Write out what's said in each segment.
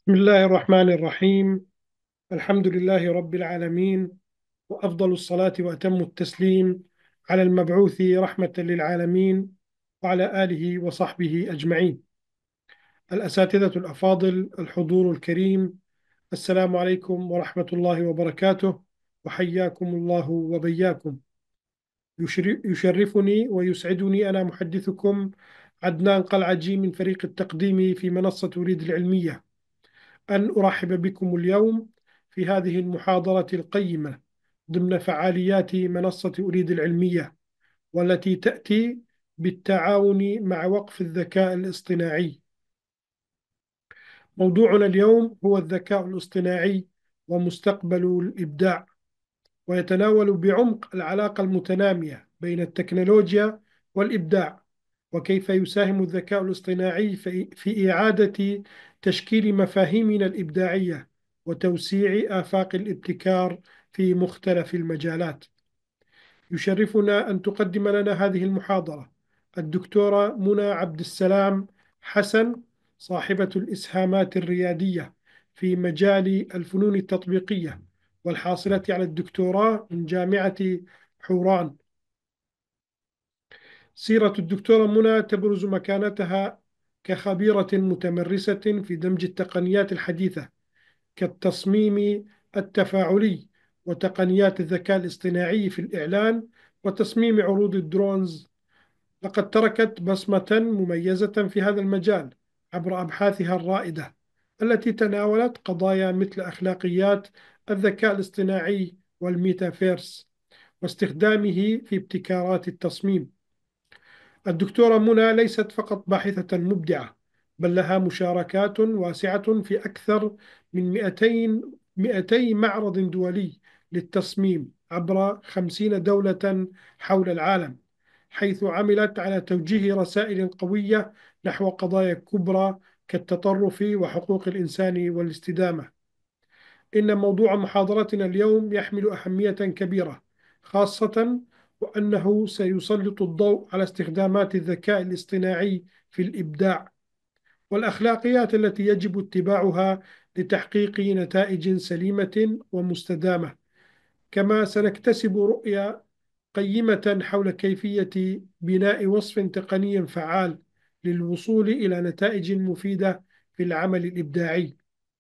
بسم الله الرحمن الرحيم الحمد لله رب العالمين وأفضل الصلاة وأتم التسليم على المبعوث رحمة للعالمين وعلى آله وصحبه أجمعين الأساتذة الأفاضل الحضور الكريم السلام عليكم ورحمة الله وبركاته وحياكم الله وبياكم يشرفني ويسعدني أنا محدثكم عدنان قلعجي من فريق التقديم في منصة أريد العلمية أن أرحب بكم اليوم في هذه المحاضرة القيمة ضمن فعاليات منصة أريد العلمية والتي تأتي بالتعاون مع وقف الذكاء الاصطناعي. موضوعنا اليوم هو الذكاء الاصطناعي ومستقبل الإبداع، ويتناول بعمق العلاقة المتنامية بين التكنولوجيا والإبداع، وكيف يساهم الذكاء الاصطناعي في إعادة تشكيل مفاهيمنا الإبداعية وتوسيع آفاق الابتكار في مختلف المجالات. يشرفنا أن تقدم لنا هذه المحاضرة الدكتورة منى عبد السلام حسن صاحبة الإسهامات الريادية في مجال الفنون التطبيقية والحاصلة على الدكتوراه من جامعة حوران سيرة الدكتورة منى تبرز مكانتها كخبيرة متمرسة في دمج التقنيات الحديثة كالتصميم التفاعلي وتقنيات الذكاء الاصطناعي في الإعلان وتصميم عروض الدرونز لقد تركت بصمة مميزة في هذا المجال عبر أبحاثها الرائدة التي تناولت قضايا مثل أخلاقيات الذكاء الاصطناعي والميتافيرس واستخدامه في ابتكارات التصميم الدكتورة منى ليست فقط باحثة مبدعة بل لها مشاركات واسعة في أكثر من 200 200 معرض دولي للتصميم عبر 50 دولة حول العالم حيث عملت على توجيه رسائل قوية نحو قضايا كبرى كالتطرف وحقوق الإنسان والاستدامة إن موضوع محاضرتنا اليوم يحمل أهمية كبيرة خاصة وأنه سيسلط الضوء على استخدامات الذكاء الاصطناعي في الإبداع والأخلاقيات التي يجب اتباعها لتحقيق نتائج سليمة ومستدامة كما سنكتسب رؤية قيمة حول كيفية بناء وصف تقني فعال للوصول إلى نتائج مفيدة في العمل الإبداعي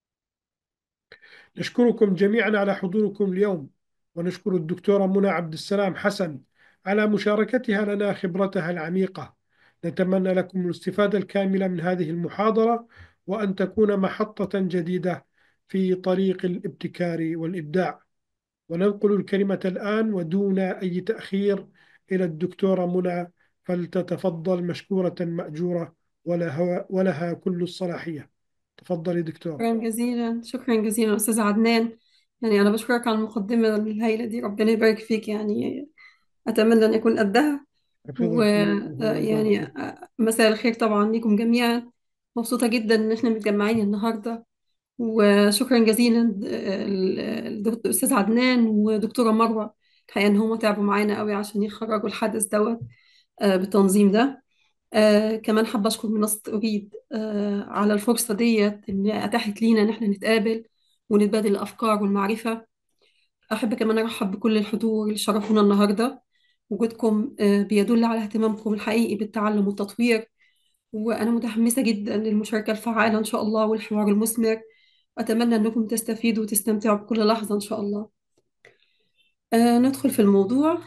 نشكركم جميعا على حضوركم اليوم ونشكر الدكتورة منى عبد السلام حسن على مشاركتها لنا خبرتها العميقة نتمنى لكم الاستفادة الكاملة من هذه المحاضرة وأن تكون محطة جديدة في طريق الابتكار والإبداع وننقل الكلمة الآن ودون أي تأخير إلى الدكتورة منى فلتتفضل مشكورة مأجورة ولها, ولها كل الصلاحية تفضلي دكتور شكرا جزيلا شكرا جزيلا أستاذ عدنان يعني أنا بشكرك على المقدمة الهائلة دي ربنا يبارك فيك يعني أتمنى أن يكون قدها ويعني مساء الخير طبعا لكم جميعا مبسوطة جدا إن إحنا متجمعين النهاردة وشكرا جزيلا الأستاذ عدنان ودكتورة مروة الحقيقة إن هم تعبوا معانا قوي عشان يخرجوا الحدث دوت بالتنظيم ده آه كمان حابة أشكر منصة أريد آه على الفرصة ديت اللي أتاحت لينا إن إحنا نتقابل ونتبادل الأفكار والمعرفة أحب كمان أرحب بكل الحضور اللي شرفونا النهاردة وجودكم آه بيدل على اهتمامكم الحقيقي بالتعلم والتطوير وأنا متحمسة جدا للمشاركة الفعالة إن شاء الله والحوار المثمر أتمنى أنكم تستفيدوا وتستمتعوا بكل لحظة إن شاء الله آه ندخل في الموضوع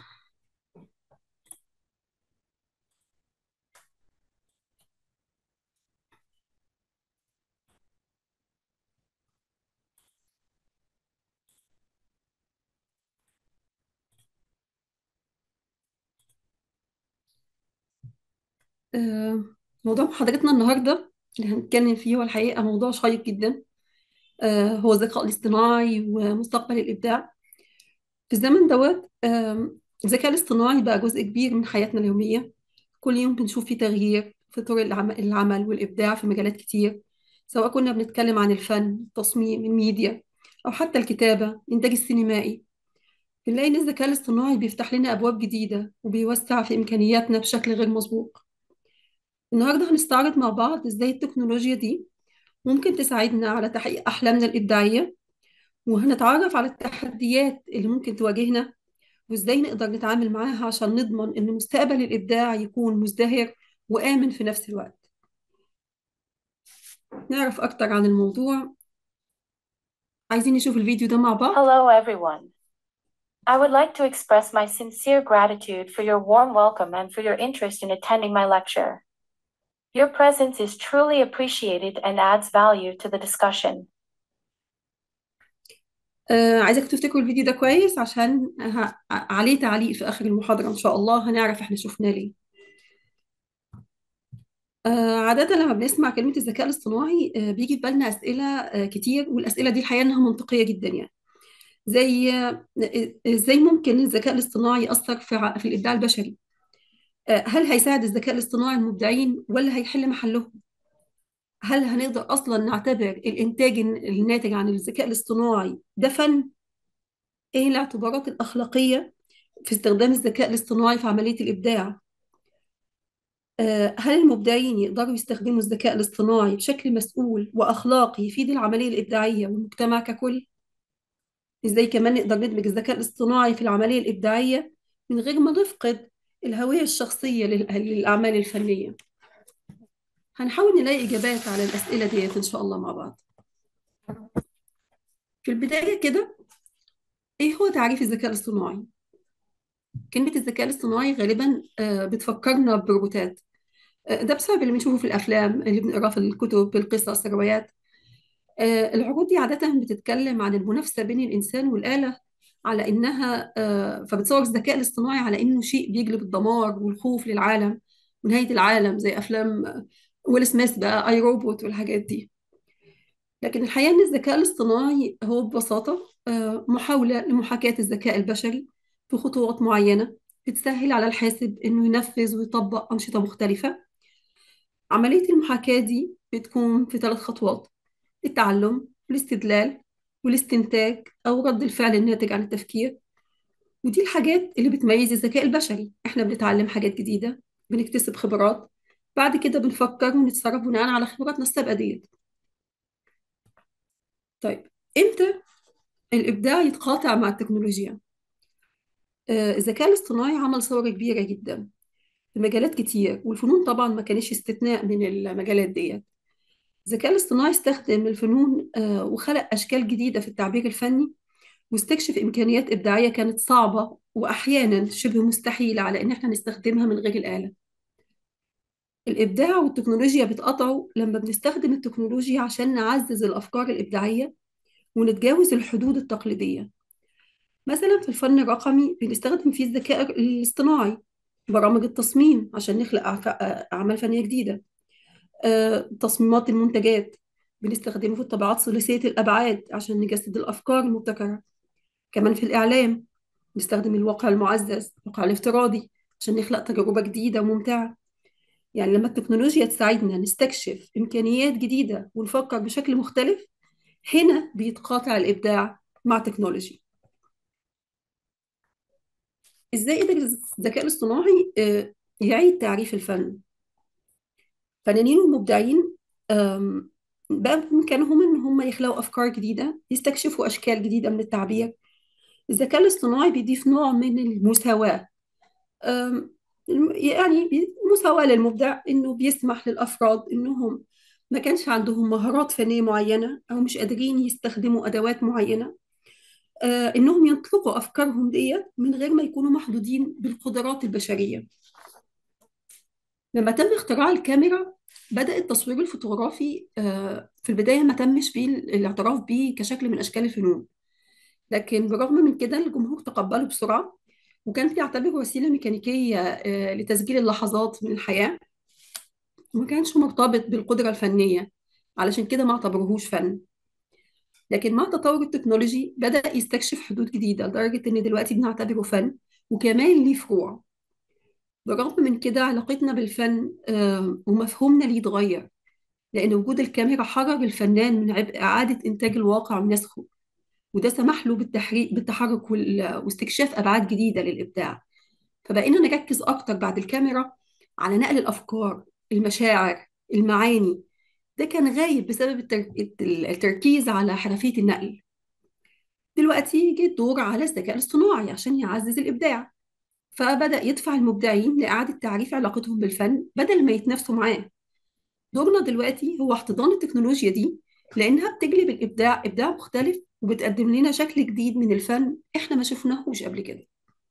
آه موضوع محاضرتنا النهاردة اللي هنتكلم فيه هو الحقيقة موضوع شيق جدا آه هو الذكاء الاصطناعي ومستقبل الإبداع في الزمن دوت الذكاء الاصطناعي بقى جزء كبير من حياتنا اليومية كل يوم بنشوف فيه تغيير في طرق العمل, العمل والإبداع في مجالات كتير سواء كنا بنتكلم عن الفن التصميم الميديا أو حتى الكتابة الإنتاج السينمائي بنلاقي إن الذكاء الاصطناعي بيفتح لنا أبواب جديدة وبيوسع في إمكانياتنا بشكل غير مسبوق النهاردة هنستعرض مع بعض إزاي التكنولوجيا دي ممكن تساعدنا على تحقيق أحلامنا الإبداعية وهنتعرف على التحديات اللي ممكن تواجهنا وإزاي نقدر نتعامل معاها عشان نضمن إن مستقبل الإبداع يكون مزدهر وآمن في نفس الوقت نعرف أكتر عن الموضوع عايزين نشوف الفيديو ده مع بعض Hello, everyone. I would like to express my sincere gratitude for your warm welcome and for your interest in attending my lecture. Your presence is truly appreciated and adds value to the discussion. آه عايزك تفتكروا الفيديو ده كويس عشان ه- عليه تعليق في آخر المحاضرة إن شاء الله هنعرف إحنا شفناه ليه آه عادة لما بنسمع كلمة الذكاء الاصطناعي آه بيجي في بالنا أسئلة آه كتير والأسئلة دي الحقيقة إنها منطقية جدا يعني زي آه، إزاي ممكن الذكاء الاصطناعي يأثر في ع- في الإبداع البشري آه هل هيساعد الذكاء الاصطناعي المبدعين ولا هيحل محلهم هل هنقدر أصلا نعتبر الإنتاج الناتج عن الذكاء الاصطناعي ده فن ايه الاعتبارات الأخلاقية في استخدام الذكاء الاصطناعي في عملية الإبداع؟ آه، هل المبدعين يقدروا يستخدموا الذكاء الاصطناعي بشكل مسؤول وأخلاقي يفيد العملية الإبداعية والمجتمع ككل؟ إزاي كمان نقدر ندمج الذكاء الاصطناعي في العملية الإبداعية من غير ما نفقد الهوية الشخصية لل- للأعمال الفنية؟ هنحاول نلاقي إجابات على الأسئلة ديت إن شاء الله مع بعض. في البداية كده إيه هو تعريف الذكاء الاصطناعي؟ كلمة الذكاء الاصطناعي غالبا آه، بتفكرنا بروبوتات آه، ده بسبب اللي بنشوفه في الأفلام اللي بنقراه في الكتب القصص الروايات آه، العروض دي عادة بتتكلم عن المنافسة بين الإنسان والآلة على إنها آه، فبتصور الذكاء الاصطناعي على إنه شيء بيجلب الدمار والخوف للعالم ونهاية العالم زي أفلام آه، ويل سميث بقى أي روبوت والحاجات دي لكن الحقيقة إن الذكاء الاصطناعي هو ببساطة آه، محاولة لمحاكاة الذكاء البشري في خطوات معينة بتسهل على الحاسب إنه ينفذ ويطبق أنشطة مختلفة عملية المحاكاة دي بتكون في ثلاث خطوات التعلم والاستدلال والاستنتاج أو رد الفعل الناتج عن التفكير ودي الحاجات اللي بتميز الذكاء البشري احنا بنتعلم حاجات جديدة بنكتسب خبرات بعد كده بنفكر ونتصرف بناء على خبراتنا السابقة ديت طيب امتى الإبداع يتقاطع مع التكنولوجيا آه، الذكاء الاصطناعي عمل ثورة كبيرة جدا في مجالات كتير والفنون طبعا ما كانش استثناء من المجالات ديت الذكاء الاصطناعي استخدم الفنون آه، وخلق أشكال جديدة في التعبير الفني واستكشف إمكانيات إبداعية كانت صعبة وأحيانا شبه مستحيلة على إن احنا نستخدمها من غير الآلة الإبداع والتكنولوجيا بيتقاطعوا لما بنستخدم التكنولوجيا عشان نعزز الأفكار الإبداعية ونتجاوز الحدود التقليدية مثلا في الفن الرقمي بنستخدم فيه الذكاء الاصطناعي برامج التصميم عشان نخلق أعف- أعمال فنية جديدة آه، تصميمات المنتجات بنستخدمه في الطبعات ثلاثية الأبعاد عشان نجسد الأفكار المبتكرة كمان في الإعلام نستخدم الواقع المعزز الواقع الافتراضي عشان نخلق تجربة جديدة وممتعة يعني لما التكنولوجيا تساعدنا نستكشف إمكانيات جديدة ونفكر بشكل مختلف هنا بيتقاطع الإبداع مع التكنولوجي إزاي قدر الذكاء الاصطناعي آه، يعيد تعريف الفن فنانين ومبدعين آم، بقى بإمكانهم إن هم يخلقوا أفكار جديدة يستكشفوا أشكال جديدة من التعبير الذكاء الاصطناعي بيضيف نوع من المساواة أم، يعني بي- مساواة للمبدع إنه بيسمح للأفراد إنهم ما كانش عندهم مهارات فنية معينة أو مش قادرين يستخدموا أدوات معينة آه، إنهم يطلقوا أفكارهم ديت من غير ما يكونوا محدودين بالقدرات البشرية لما تم اختراع الكاميرا بدأ التصوير الفوتوغرافي آه، في البداية ما تمش بيه الاعتراف بيه كشكل من أشكال الفنون لكن بالرغم من كده الجمهور تقبله بسرعة وكان بيعتبره وسيلة ميكانيكية آه، لتسجيل اللحظات من الحياة وما كانش مرتبط بالقدرة الفنية علشان كده ما اعتبروهوش فن لكن مع تطور التكنولوجي بدأ يستكشف حدود جديدة لدرجة إن دلوقتي بنعتبره فن وكمان ليه فروع بالرغم من كده علاقتنا بالفن آه، ومفهومنا ليه اتغير لأن وجود الكاميرا حرر الفنان من عبء إعادة إنتاج الواقع ونسخه وده سمح له بالتحريك بالتحرك وال- واستكشاف أبعاد جديدة للإبداع فبقينا نركز أكتر بعد الكاميرا على نقل الأفكار المشاعر المعاني ده كان غايب بسبب التر- التركيز على حرفية النقل دلوقتي جه الدور على الذكاء الاصطناعي عشان يعزز الإبداع فبدأ يدفع المبدعين لإعادة تعريف علاقتهم بالفن بدل ما يتنافسوا معاه دورنا دلوقتي هو احتضان التكنولوجيا دي لأنها بتجلب الإبداع إبداع مختلف وبتقدم لنا شكل جديد من الفن إحنا ما شفناهوش قبل كده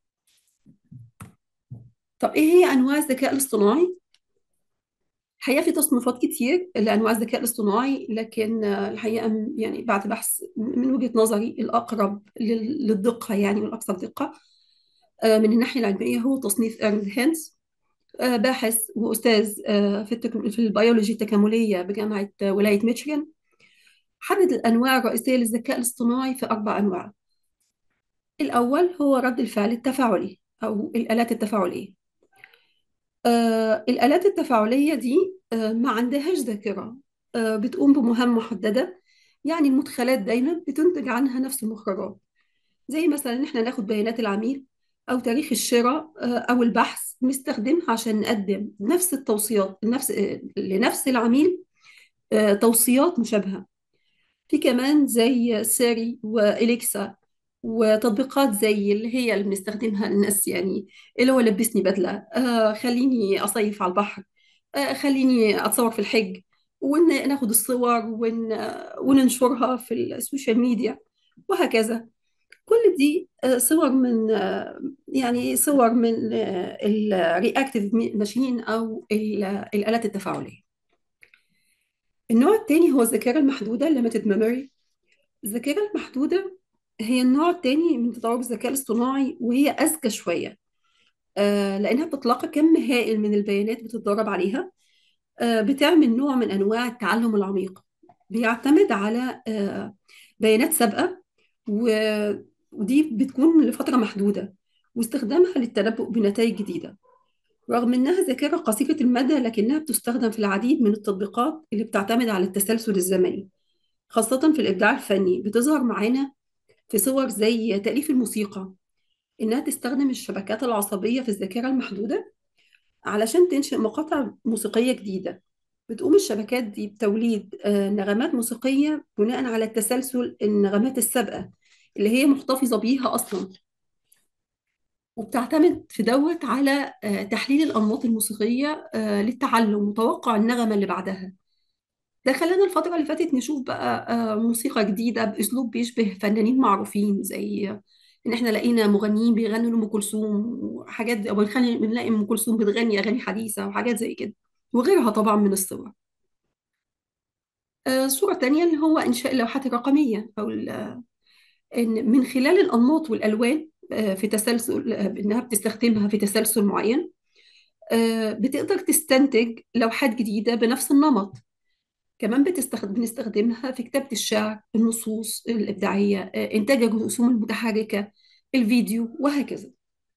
طب إيه هي أنواع الذكاء الاصطناعي؟ الحقيقة في تصنيفات كتير لأنواع الذكاء الاصطناعي لكن آه، الحقيقة م- يعني بعد بحث من وجهة نظري الأقرب لل- للدقة يعني والأكثر دقة آه، من الناحية العلمية هو تصنيف إيرن هينز آه، باحث وأستاذ آه، في التك... في البيولوجي التكاملية بجامعة آه، ولاية ميشيغان حدد الأنواع الرئيسية للذكاء الاصطناعي في أربع أنواع الأول هو رد الفعل التفاعلي أو الآلات التفاعلية آه، الآلات التفاعلية دي آه، ما عندهاش ذاكرة آه، بتقوم بمهام محددة يعني المدخلات دايما بتنتج عنها نفس المخرجات زي مثلا إن إحنا ناخد بيانات العميل أو تاريخ الشراء آه، أو البحث نستخدمها عشان نقدم نفس التوصيات نفس آه، لنفس العميل آه، توصيات مشابهة في كمان زي سيري وإليكسا وتطبيقات زي اللي هي اللي بنستخدمها الناس يعني اللي هو لبسني بدلة آه خليني أصيف على البحر آه خليني أتصور في الحج وناخد الصور ون... وننشرها في السوشيال ميديا وهكذا كل دي آه، صور من آه، يعني صور من الرياكتيف ماشين أو ال- الآلات التفاعلية النوع الثاني هو الذاكرة المحدودة limited memory الذاكرة المحدودة هي النوع الثاني من تطور الذكاء الاصطناعي وهي أذكى شوية آه لأنها بتتلقى كم هائل من البيانات بتتدرب عليها آه بتعمل نوع من أنواع التعلم العميق بيعتمد على آه بيانات سابقة و- ودي بتكون لفترة محدودة واستخدامها للتنبؤ بنتائج جديدة رغم إنها ذاكرة قصيرة المدى لكنها بتستخدم في العديد من التطبيقات اللي بتعتمد على التسلسل الزمني خاصة في الإبداع الفني بتظهر معانا في صور زي تأليف الموسيقى إنها تستخدم الشبكات العصبية في الذاكرة المحدودة علشان تنشئ مقاطع موسيقية جديدة بتقوم الشبكات دي بتوليد آه، نغمات موسيقية بناء على التسلسل النغمات السابقة اللي هي محتفظة بيها أصلا وبتعتمد في دوت على آه، تحليل الأنماط الموسيقية آه، للتعلم وتوقع النغمة اللي بعدها ده خلانا الفترة اللي فاتت نشوف بقى آه، موسيقى جديدة بأسلوب بيشبه فنانين معروفين زي إن إحنا لقينا مغنيين بيغنوا لأم كلثوم وحاجات أو بنخلي بنلاقي أم كلثوم بتغني أغاني حديثة وحاجات زي كده وغيرها طبعا من الصور آه، صورة تانية اللي هو إنشاء اللوحات الرقمية أو ال- إن من خلال الأنماط والألوان آه، في تسلسل آه، إنها بتستخدمها في تسلسل معين آه، بتقدر تستنتج لوحات جديدة بنفس النمط كمان بتستخدم بنستخدمها في كتابة الشعر النصوص الإبداعية آه، إنتاج الرسوم المتحركة الفيديو وهكذا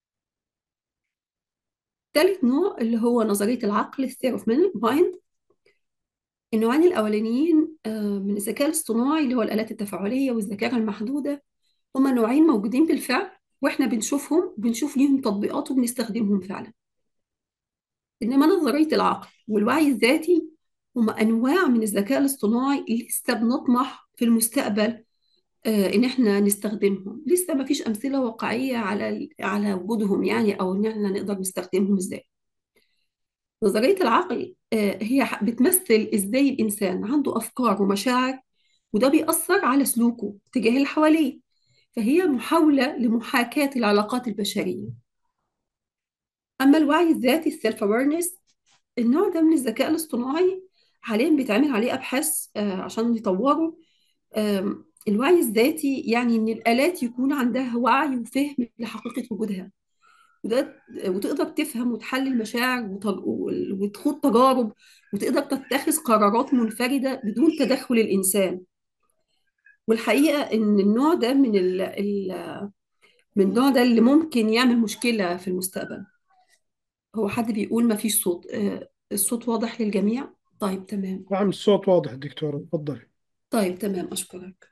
ثالث نوع اللي هو نظرية العقل theory of mind النوعين الأولانيين آه، من الذكاء الاصطناعي اللي هو الآلات التفاعلية والذاكرة المحدودة هما نوعين موجودين بالفعل وإحنا بنشوفهم بنشوف ليهم تطبيقات وبنستخدمهم فعلا إنما نظرية العقل والوعي الذاتي هما أنواع من الذكاء الاصطناعي لسه بنطمح في المستقبل آه، إن إحنا نستخدمهم لسه ما فيش أمثلة واقعية على على وجودهم يعني أو إن إحنا نقدر نستخدمهم إزاي نظرية العقل آه، هي ح- بتمثل إزاي الإنسان عنده أفكار ومشاعر وده بيأثر على سلوكه تجاه اللي حواليه فهي محاولة لمحاكاة العلاقات البشرية أما الوعي الذاتي السيلف أويرنس النوع ده من الذكاء الاصطناعي حاليا بيتعمل عليه أبحاث آه، عشان يطوروا آم، الوعي الذاتي يعني إن الآلات يكون عندها وعي وفهم لحقيقة وجودها وده وتقدر تفهم وتحلل مشاعر وت- وتخوض تجارب وتقدر تتخذ قرارات منفردة بدون تدخل الإنسان والحقيقة إن النوع ده من ال... ال... من النوع ده اللي ممكن يعمل مشكلة في المستقبل هو حد بيقول ما فيش صوت آه، الصوت واضح للجميع طيب تمام نعم الصوت واضح دكتورة تفضلي طيب تمام أشكرك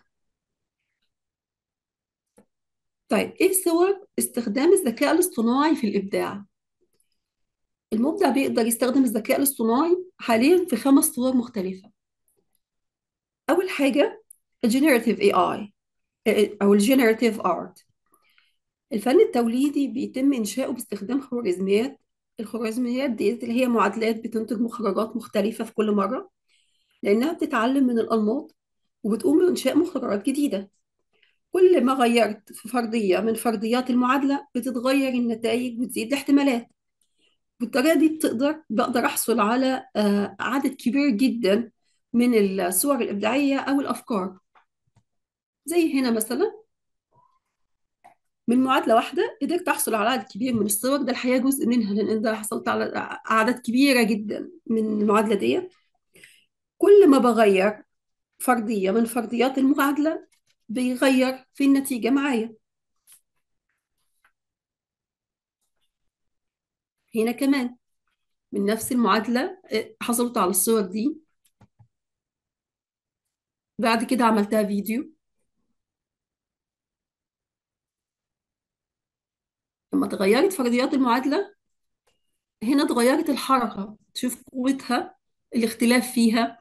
طيب إيه صور استخدام الذكاء الاصطناعي في الإبداع؟ المبدع بيقدر يستخدم الذكاء الاصطناعي حاليا في خمس صور مختلفة أول حاجة الجينيراتيف اي اي أو الجينيراتيف ارت الفن التوليدي بيتم إنشاؤه باستخدام خوارزميات الخوارزميات دي اللي هي معادلات بتنتج مخرجات مختلفة في كل مرة لأنها بتتعلم من الأنماط وبتقوم بإنشاء مخرجات جديدة كل ما غيرت في فرضية من فرضيات المعادلة بتتغير النتائج وتزيد الاحتمالات بالطريقة دي بتقدر بقدر أحصل على آه، عدد كبير جدا من الصور الإبداعية أو الأفكار زي هنا مثلا من معادلة واحدة قدرت أحصل على عدد كبير من الصور ده الحقيقة جزء منها لأن أنا حصلت على أعداد كبيرة جدا من المعادلة دي كل ما بغير فرضية من فرضيات المعادلة بيغير في النتيجة معايا هنا كمان من نفس المعادلة آه، حصلت على الصور دي بعد كده عملتها فيديو لما تغيرت فرضيات المعادلة هنا اتغيرت الحركة تشوف قوتها الاختلاف فيها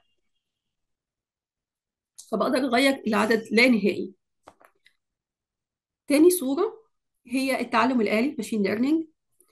فبقدر أغير العدد لا نهائي تاني صورة هي التعلم الآلي ماشين ليرنينج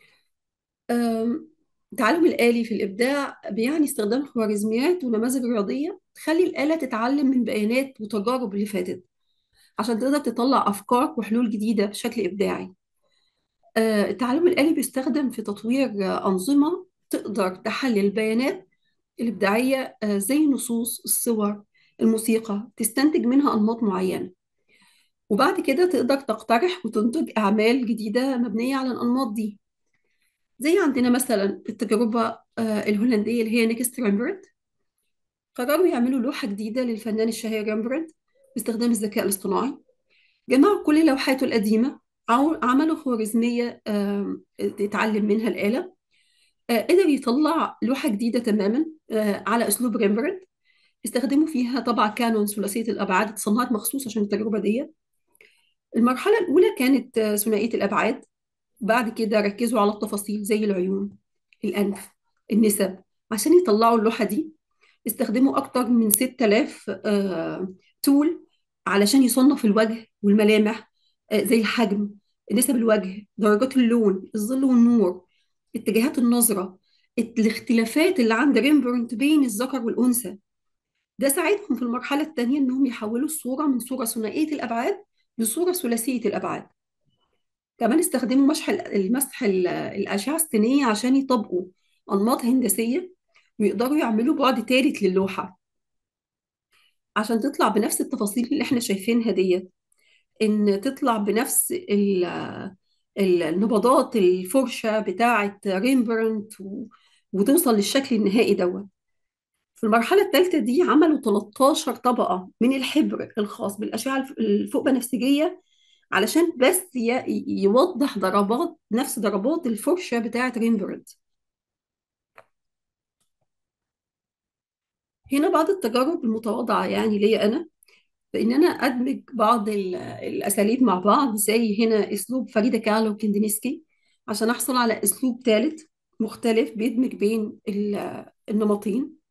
التعلم الآلي في الإبداع بيعني استخدام خوارزميات ونماذج رياضية تخلي الآلة تتعلم من بيانات وتجارب اللي فاتت عشان تقدر تطلع أفكار وحلول جديدة بشكل إبداعي آه، التعلم الآلي بيستخدم في تطوير آه، أنظمة تقدر تحلل البيانات الإبداعية آه، زي النصوص الصور الموسيقى تستنتج منها أنماط معينة وبعد كده تقدر تقترح وتنتج أعمال جديدة مبنية على الأنماط دي زي عندنا مثلا التجربة آه، الهولندية اللي هي نيكست ريمبرنت قرروا يعملوا لوحة جديدة للفنان الشهير ريمبرنت باستخدام الذكاء الاصطناعي جمعوا كل لوحاته القديمة عو- عملوا خوارزمية آم، تتعلم منها الآلة آه، قدر يطلع لوحة جديدة تماما آه، على أسلوب ريمبرنت استخدموا فيها طبعا كانون ثلاثية الأبعاد اتصنعت مخصوص عشان التجربة دي المرحلة الأولى كانت آه، ثنائية الأبعاد بعد كده ركزوا على التفاصيل زي العيون الأنف النسب عشان يطلعوا اللوحة دي استخدموا أكتر من 6000 آه، تول علشان يصنف الوجه والملامح آه، زي الحجم نسب الوجه درجات اللون الظل والنور اتجاهات النظرة الاختلافات اللي عند ريمبرنت بين الذكر والأنثى ده ساعدهم في المرحلة الثانية إنهم يحولوا الصورة من صورة ثنائية الأبعاد لصورة ثلاثية الأبعاد كمان استخدموا مسح المسح ال- الأشعة السينية عشان يطبقوا أنماط هندسية ويقدروا يعملوا بعد ثالث للوحة عشان تطلع بنفس التفاصيل اللي احنا شايفينها ديت إن تطلع بنفس ال- ال- النبضات الفرشة بتاعة ريمبرنت و- وتوصل للشكل النهائي دوت في المرحلة الثالثة دي عملوا 13 طبقة من الحبر الخاص بالأشعة الف- الفوق بنفسجية علشان بس ي- يوضح ضربات نفس ضربات الفرشة بتاعة ريمبرنت هنا بعض التجارب المتواضعة يعني ليا أنا بإن أنا أدمج بعض ال- الأساليب مع بعض زي هنا أسلوب فريدة كالو وكندنسكي عشان أحصل على أسلوب ثالث مختلف بيدمج بين ال- النمطين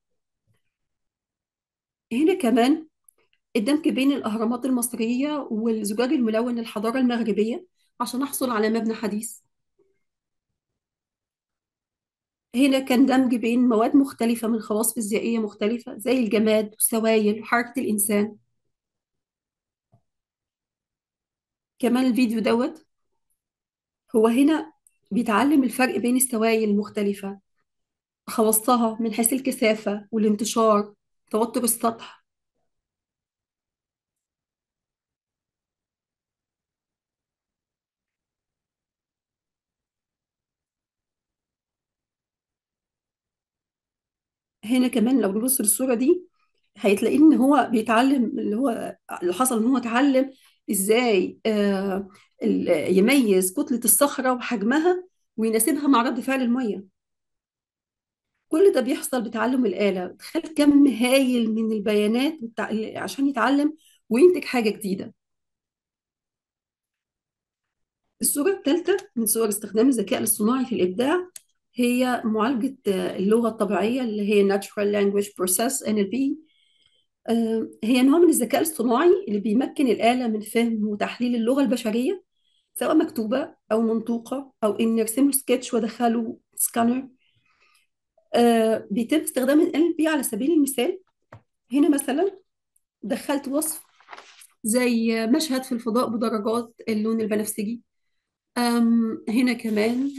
هنا كمان الدمج بين الأهرامات المصرية والزجاج الملون للحضارة المغربية عشان أحصل على مبنى حديث هنا كان دمج بين مواد مختلفة من خواص فيزيائية مختلفة زي الجماد والسوائل وحركة الإنسان كمان الفيديو دوت هو هنا بيتعلم الفرق بين السوائل المختلفة خواصها من حيث الكثافة والانتشار توتر السطح هنا كمان لو نبص للصورة دي هيتلاقي ان هو بيتعلم اللي هو اللي حصل ان هو اتعلم ازاي آه ال- يميز كتلة الصخرة وحجمها ويناسبها مع رد فعل المية كل ده بيحصل بتعلم الآلة تخيل كم هايل من البيانات والتع- عشان يتعلم وينتج حاجة جديدة الصورة الثالثة من صور استخدام الذكاء الاصطناعي في الإبداع هي معالجة آه، اللغة الطبيعية اللي هي Natural Language Process NLP آه، هي نوع من الذكاء الاصطناعي اللي بيمكن الآلة من فهم وتحليل اللغة البشرية سواء مكتوبة أو منطوقة أو إن نرسم له سكتش وأدخله سكانر آه، بيتم استخدام ال NLP على سبيل المثال هنا مثلا دخلت وصف زي مشهد في الفضاء بدرجات اللون البنفسجي أم، هنا كمان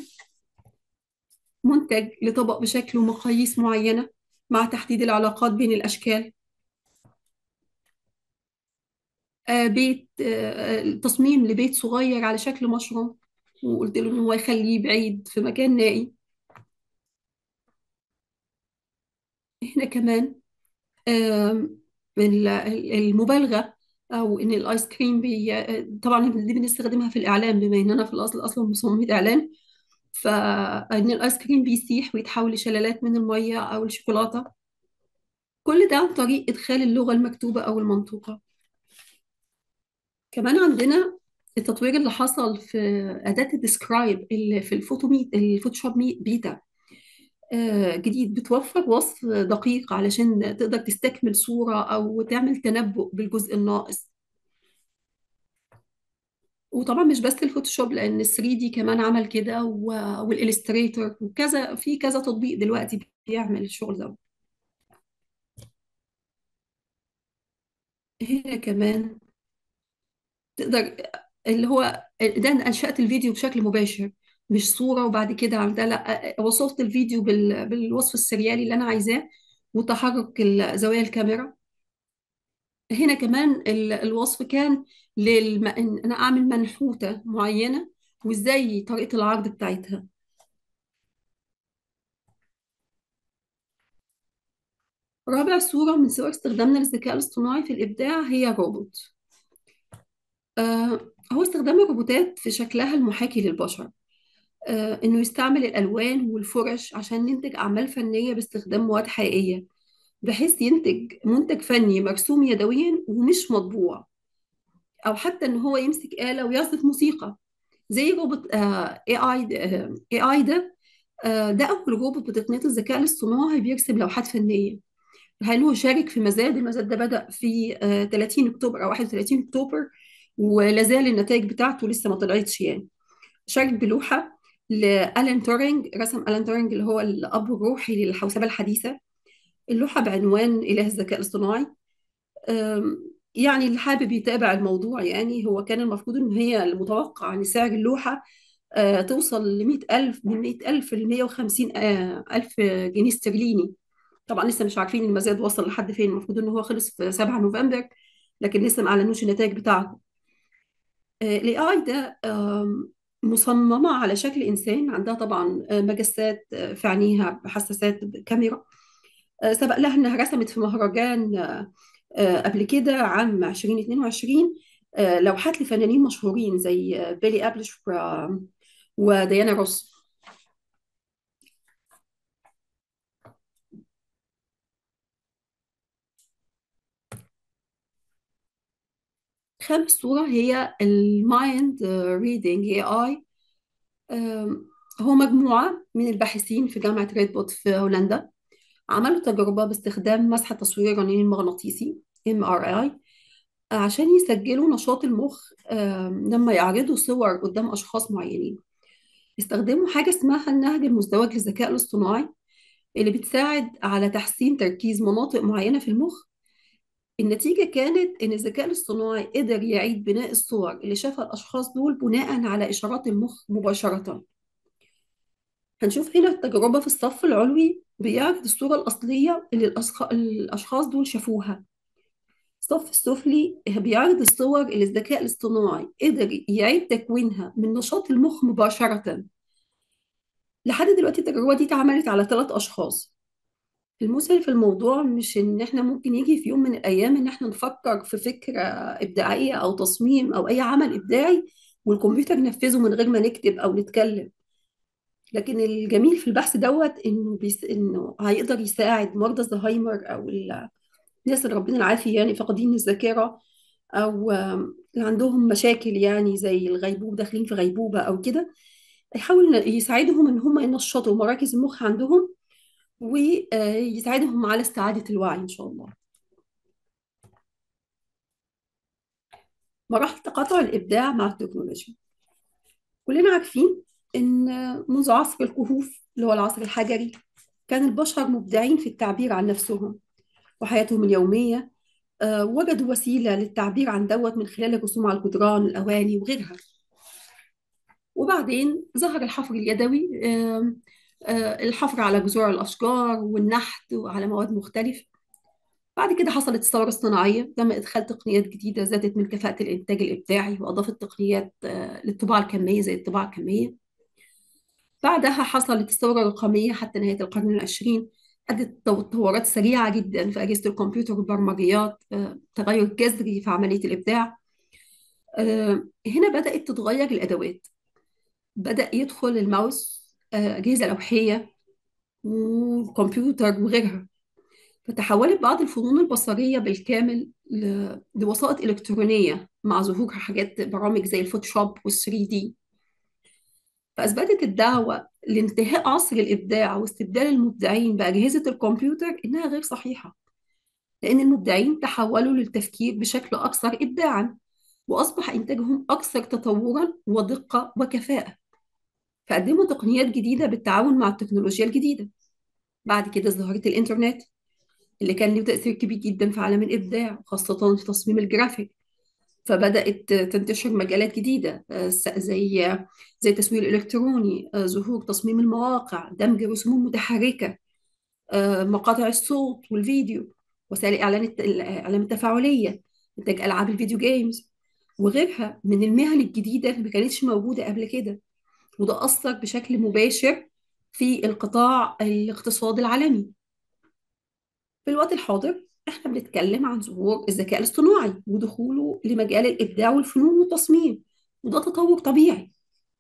منتج لطبق بشكل ومقاييس معينة مع تحديد العلاقات بين الأشكال آه، بيت آه، آه، تصميم لبيت صغير على شكل مشروع وقلت له إن هو يخليه بعيد في مكان نائي هنا كمان آم، ال- ال- المبالغة أو إن الآيس كريم بي... طبعا دي بنستخدمها في الإعلام بما إن أنا في الأصل أصلا مصممة إعلان فإن الآيس كريم بيسيح ويتحول لشلالات من المية أو الشوكولاتة كل ده عن طريق إدخال اللغة المكتوبة أو المنطوقة كمان عندنا التطوير اللي حصل في أداة الديسكرايب اللي في الفوتوميت الفوتوشوب مي- بيتا آه، جديد بتوفر وصف دقيق علشان تقدر تستكمل صورة أو تعمل تنبؤ بالجزء الناقص وطبعا مش بس الفوتوشوب لأن ال 3 دي كمان عمل كده و- والإليستريتور وكذا في كذا تطبيق دلوقتي بيعمل الشغل ده هنا كمان تقدر اللي هو ده أنا أنشأت الفيديو بشكل مباشر مش صورة وبعد كده عملتها لا وصفت الفيديو بال... بالوصف السريالي اللي أنا عايزاه وتحرك ال- زوايا الكاميرا هنا كمان ال- الوصف كان للم... إن أنا أعمل منحوتة معينة وإزاي طريقة العرض بتاعتها رابع صورة من صور استخدامنا للذكاء الاصطناعي في الإبداع هي روبوت آه هو استخدام الروبوتات في شكلها المحاكي للبشر آه إنه يستعمل الألوان والفرش عشان ننتج أعمال فنية باستخدام مواد حقيقية بحيث ينتج منتج فني مرسوم يدويا ومش مطبوع أو حتى إن هو يمسك آلة ويعزف موسيقى زي روبوت اي اي اي اي ده آه ده أول روبوت بتقنية الذكاء الاصطناعي بيرسم لوحات فنية هل هو شارك في مزاد المزاد ده بدأ في آه 30 أكتوبر أو 31 أكتوبر ولا زال النتائج بتاعته لسه ما طلعتش يعني شارك بلوحة لألان تورينج رسم ألان تورينج اللي هو الأب الروحي للحوسبة الحديثة اللوحة بعنوان إله الذكاء الاصطناعي أم، يعني اللي حابب يتابع الموضوع يعني هو كان المفروض إن هي المتوقع إن سعر اللوحة آه، توصل ل 100000 من 100000 ل 150 آه، ألف جنيه استرليني طبعا لسه مش عارفين المزاد وصل لحد فين المفروض إن هو خلص في 7 نوفمبر لكن لسه ما أعلنوش النتائج بتاعته الاي اي ده آم، مصممة على شكل إنسان عندها طبعا آه، مجسات آه، في عينيها بحساسات كاميرا آه، سبق لها إنها رسمت في مهرجان آه، آه، قبل كده عام 2022 آه، لوحات لفنانين مشهورين زي آه، بيلي أبلش و- وديانا روس خامس صورة هي المايند ريدنج اي اي هو مجموعة من الباحثين في جامعة ريد في هولندا عملوا تجربة باستخدام مسح تصوير الرنين المغناطيسي MRI عشان يسجلوا نشاط المخ آم، لما يعرضوا صور قدام أشخاص معينين استخدموا حاجة اسمها النهج المزدوج للذكاء الاصطناعي اللي بتساعد على تحسين تركيز مناطق معينة في المخ النتيجة كانت إن الذكاء الاصطناعي قدر يعيد بناء الصور اللي شافها الأشخاص دول بناء على إشارات المخ مباشرة هنشوف هنا التجربة في الصف العلوي بيعرض الصورة الأصلية اللي الأشخ- الأشخاص دول شافوها الصف السفلي بيعرض الصور اللي الذكاء الاصطناعي قدر يعيد تكوينها من نشاط المخ مباشرة لحد دلوقتي التجربة دي اتعملت على ثلاث أشخاص المثير في الموضوع مش إن إحنا ممكن يجي في يوم من الأيام إن إحنا نفكر في فكرة إبداعية أو تصميم أو أي عمل إبداعي والكمبيوتر ينفذه من غير ما نكتب أو نتكلم لكن الجميل في البحث دوت إنه بيس... إنه هيقدر يساعد مرضى الزهايمر أو ال- الناس اللي ربنا العافية يعني فاقدين الذاكرة أو آم، اللي عندهم مشاكل يعني زي الغيبوبة داخلين في غيبوبة أو كده يحاول إن- يساعدهم إن هم ينشطوا مراكز المخ عندهم ويساعدهم على استعادة الوعي إن شاء الله مراحل تقاطع الإبداع مع التكنولوجيا كلنا عارفين إن منذ عصر الكهوف اللي هو العصر الحجري كان البشر مبدعين في التعبير عن نفسهم وحياتهم اليومية آه، وجدوا وسيلة للتعبير عن دوت من خلال الرسوم على الجدران الأواني وغيرها وبعدين ظهر الحفر اليدوي آه، آه، الحفر على جذوع الأشجار والنحت وعلى مواد مختلفة بعد كده حصلت الثورة الصناعية تم إدخال تقنيات جديدة زادت من كفاءة الإنتاج الإبداعي وأضافت تقنيات آه، للطباعة الكمية زي الطباعة الكمية بعدها حصلت الثورة الرقمية حتى نهاية القرن العشرين أدت تطورات سريعة جدا في أجهزة الكمبيوتر والبرمجيات آه، تغير جذري في عملية الإبداع آه، هنا بدأت تتغير الأدوات بدأ يدخل الماوس آه، أجهزة لوحية والكمبيوتر وغيرها فتحولت بعض الفنون البصرية بالكامل ل- لوسائط إلكترونية مع ظهور حاجات برامج زي الفوتوشوب وال3 دي فأثبتت الدعوة لانتهاء عصر الإبداع واستبدال المبدعين بأجهزة الكمبيوتر إنها غير صحيحة لأن المبدعين تحولوا للتفكير بشكل أكثر إبداعا وأصبح إنتاجهم أكثر تطورا ودقة وكفاءة فقدموا تقنيات جديدة بالتعاون مع التكنولوجيا الجديدة بعد كده ظهرت الإنترنت اللي كان له تأثير كبير جدا في عالم الإبداع خاصة في تصميم الجرافيك فبدأت تنتشر مجالات جديدة آه، س- زي زي التسويق الإلكتروني آه، ظهور تصميم المواقع دمج رسوم متحركة آه، مقاطع الصوت والفيديو وسائل الإعلان الت- الإعلام التفاعلية إنتاج ألعاب الفيديو جيمز وغيرها من المهن الجديدة اللي ما كانتش موجودة قبل كده وده أثر بشكل مباشر في القطاع الاقتصادي العالمي في الوقت الحاضر احنا بنتكلم عن ظهور الذكاء الاصطناعي ودخوله لمجال الإبداع والفنون والتصميم وده تطور طبيعي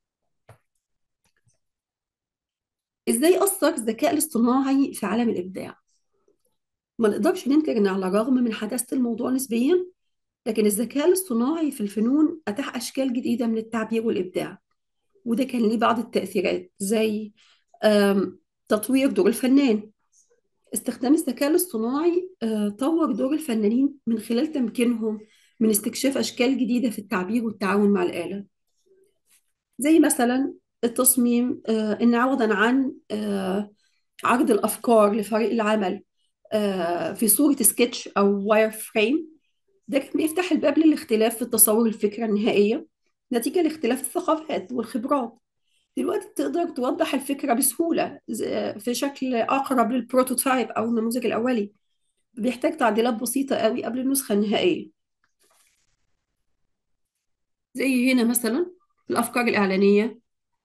ازاي أثر الذكاء الاصطناعي في عالم الإبداع؟ ما نقدرش ننكر ان على الرغم من حداثة الموضوع نسبيا لكن الذكاء الاصطناعي في الفنون أتاح أشكال جديدة من التعبير والإبداع وده كان ليه بعض التأثيرات زي آم، تطوير دور الفنان استخدام الذكاء الاصطناعي آه، طور دور الفنانين من خلال تمكينهم من استكشاف أشكال جديدة في التعبير والتعاون مع الآلة زي مثلا التصميم آه، إن عوضا عن آه، عرض الأفكار لفريق العمل آه، في صورة سكتش أو واير فريم ده كان بيفتح الباب للاختلاف في تصور الفكرة النهائية نتيجة لاختلاف الثقافات والخبرات دلوقتي تقدر توضح الفكرة بسهولة ز- في شكل أقرب للبروتوتايب أو النموذج الأولي بيحتاج تعديلات بسيطة قوي قبل النسخة النهائية زي هنا مثلا الأفكار الإعلانية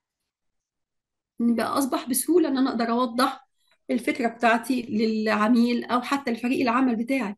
إن بقى أصبح بسهولة إن أنا أقدر أوضح الفكرة بتاعتي للعميل أو حتى لفريق العمل بتاعي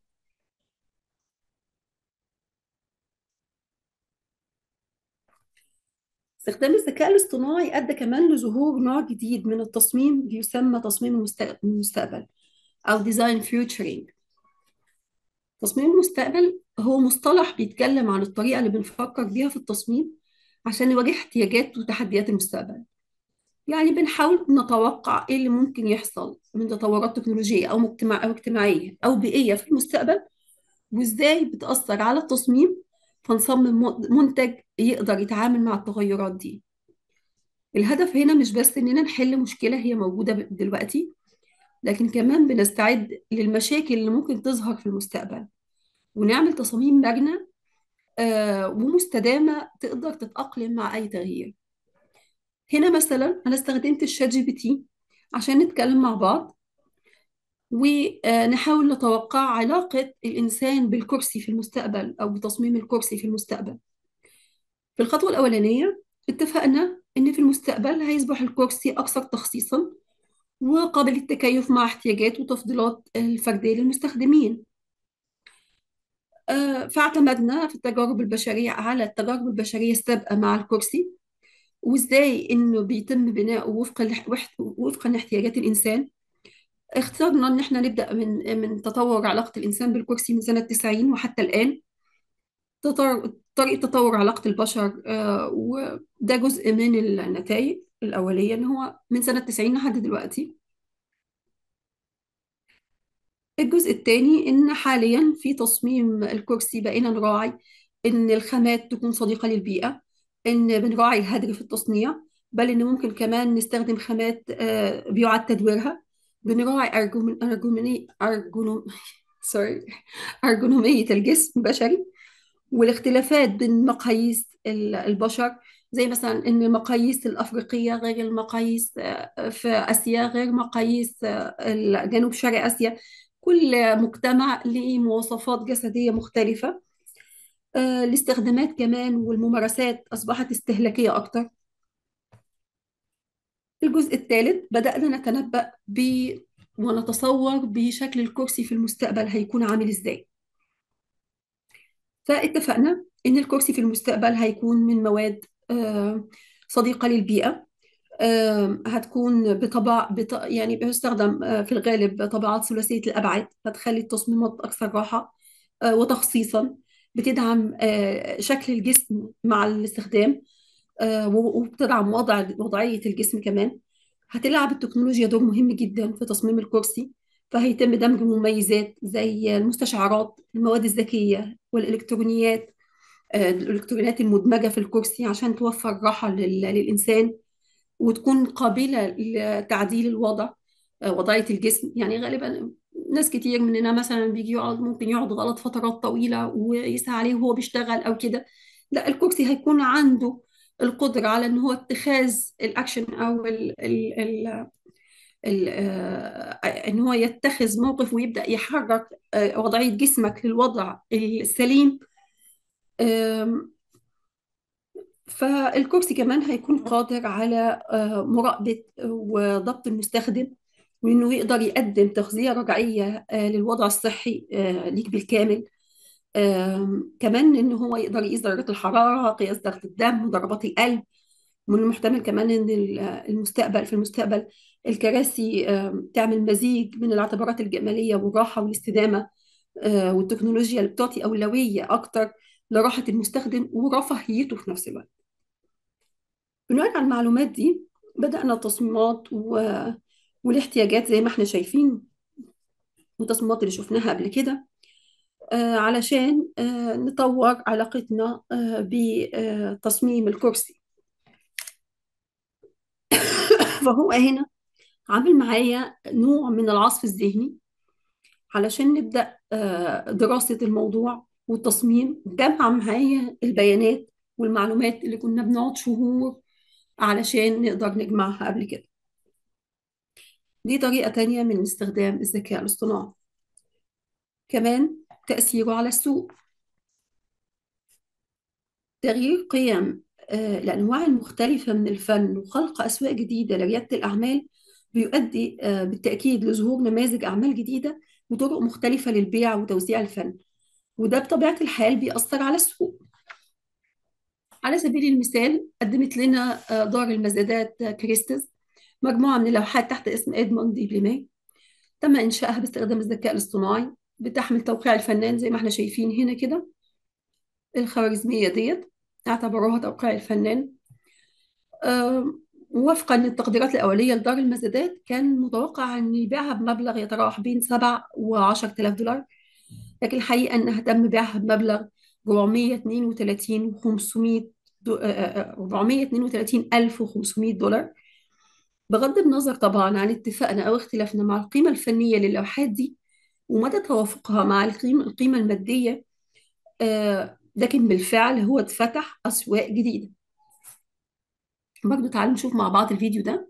استخدام الذكاء الاصطناعي أدى كمان لظهور نوع جديد من التصميم بيسمى تصميم المست- المستقبل أو ديزاين فيوتشرينج تصميم المستقبل هو مصطلح بيتكلم عن الطريقة اللي بنفكر بيها في التصميم عشان نواجه احتياجات وتحديات المستقبل يعني بنحاول نتوقع ايه اللي ممكن يحصل من تطورات تكنولوجية او مجتمع او اجتماعية او بيئية في المستقبل وازاي بتأثر على التصميم فنصمم م- منتج يقدر يتعامل مع التغيرات دي الهدف هنا مش بس اننا نحل مشكلة هي موجودة ب- دلوقتي لكن كمان بنستعد للمشاكل اللي ممكن تظهر في المستقبل ونعمل تصاميم مرنة آه، ومستدامة تقدر تتأقلم مع أي تغيير هنا مثلا أنا استخدمت الشات جي بي تي عشان نتكلم مع بعض ونحاول نتوقع علاقة الإنسان بالكرسي في المستقبل أو بتصميم الكرسي في المستقبل في الخطوة الأولانية اتفقنا إن في المستقبل هيصبح الكرسي أكثر تخصيصا وقابل للتكيف مع احتياجات وتفضيلات الفردية للمستخدمين آه، فاعتمدنا في التجارب البشرية على التجارب البشرية السابقة مع الكرسي وإزاي إنه بيتم بناؤه وفقا لح- وح- وفقا لاحتياجات الإنسان اخترنا إن إحنا نبدأ من من تطور علاقة الإنسان بالكرسي من سنة 90 وحتى الآن تطور طريقة تطور علاقة البشر آه، وده جزء من النتائج الأولية إن هو من سنة 90 لحد دلوقتي الجزء الثاني إن حاليا في تصميم الكرسي بقينا نراعي إن الخامات تكون صديقة للبيئة إن بنراعي الهدر في التصنيع بل إن ممكن كمان نستخدم خامات آه، بيعاد تدويرها بنراعي أرجوم أرجومني أرجونوم سوري أرجونومية الجسم البشري والاختلافات بين مقاييس ال- البشر زي مثلا ان المقاييس الافريقيه غير المقاييس آه، في اسيا غير مقاييس آه، الجنوب شرق اسيا كل مجتمع له مواصفات جسديه مختلفه آه، الاستخدامات كمان والممارسات اصبحت استهلاكيه اكتر الجزء الثالث بدأنا نتنبأ ب ونتصور بشكل الكرسي في المستقبل هيكون عامل ازاي فاتفقنا إن الكرسي في المستقبل هيكون من مواد آه، صديقة للبيئة آه، هتكون بطبع بط... يعني بيستخدم آه، في الغالب طبعات ثلاثية الأبعاد هتخلي التصميمات أكثر راحة آه، وتخصيصا بتدعم آه، شكل الجسم مع الاستخدام آه، و- وبتدعم وضع وضعية الجسم كمان هتلعب التكنولوجيا دور مهم جدا في تصميم الكرسي فهيتم دمج مميزات زي المستشعرات المواد الذكية والإلكترونيات آه، الإلكترونيات المدمجة في الكرسي عشان توفر راحة لل- للإنسان وتكون قابلة لتعديل الوضع آه، وضعية الجسم يعني غالبا ناس كتير مننا مثلا بيجي يقعد ممكن يقعد غلط فترات طويلة ويسعى عليه وهو بيشتغل أو كده لا الكرسي هيكون عنده القدرة على إن هو اتخاذ الأكشن أو ال ال ال ال آه، إن هو يتخذ موقف ويبدأ يحرك آه، وضعية جسمك للوضع السليم آم، فالكرسي كمان هيكون قادر على آه، مراقبة وضبط المستخدم وإنه يقدر يقدم تغذية رجعية آه، للوضع الصحي آه، ليك بالكامل آم، كمان إن هو يقدر يقيس درجة الحرارة قياس ضغط الدم وضربات القلب من المحتمل كمان إن ال- المستقبل في المستقبل الكراسي آم، تعمل مزيج من الاعتبارات الجمالية والراحة والاستدامة آه، والتكنولوجيا اللي بتعطي أولوية أكتر لراحة المستخدم ورفاهيته في نفس الوقت بناء على المعلومات دي بدأنا التصميمات و... والاحتياجات زي ما احنا شايفين والتصميمات اللي شفناها قبل كده آه، علشان آه، نطور علاقتنا آه، بتصميم الكرسي فهو هنا عامل معايا نوع من العصف الذهني علشان نبدأ آه، دراسة الموضوع والتصميم جمع معايا البيانات والمعلومات اللي كنا بنقعد شهور علشان نقدر نجمعها قبل كده دي طريقة تانية من استخدام الذكاء الاصطناعي كمان تأثيره على السوق تغيير قيم آه، الأنواع المختلفة من الفن وخلق أسواق جديدة لريادة الأعمال بيؤدي آه، بالتأكيد لظهور نماذج أعمال جديدة وطرق مختلفة للبيع وتوزيع الفن وده بطبيعة الحال بيأثر على السوق على سبيل المثال قدمت لنا آه، دار المزادات آه، كريستز مجموعة من اللوحات تحت اسم إدموند دي بليمي تم إنشائها باستخدام الذكاء الاصطناعي بتحمل توقيع الفنان زي ما احنا شايفين هنا كده الخوارزمية ديت اعتبروها توقيع الفنان آم، وفقا للتقديرات الأولية لدار المزادات كان متوقع أن يبيعها بمبلغ يتراوح بين 7 و 10000 دولار لكن الحقيقة أنها تم بيعها بمبلغ 432 و 500 دو... آه، آه، 432 ألف و 500 دولار بغض النظر طبعا عن اتفاقنا أو اختلافنا مع القيمة الفنية للوحات دي ومدى توافقها مع القيمة القيمة المادية آه، لكن بالفعل هو اتفتح أسواق جديدة برضه تعالوا نشوف مع بعض الفيديو ده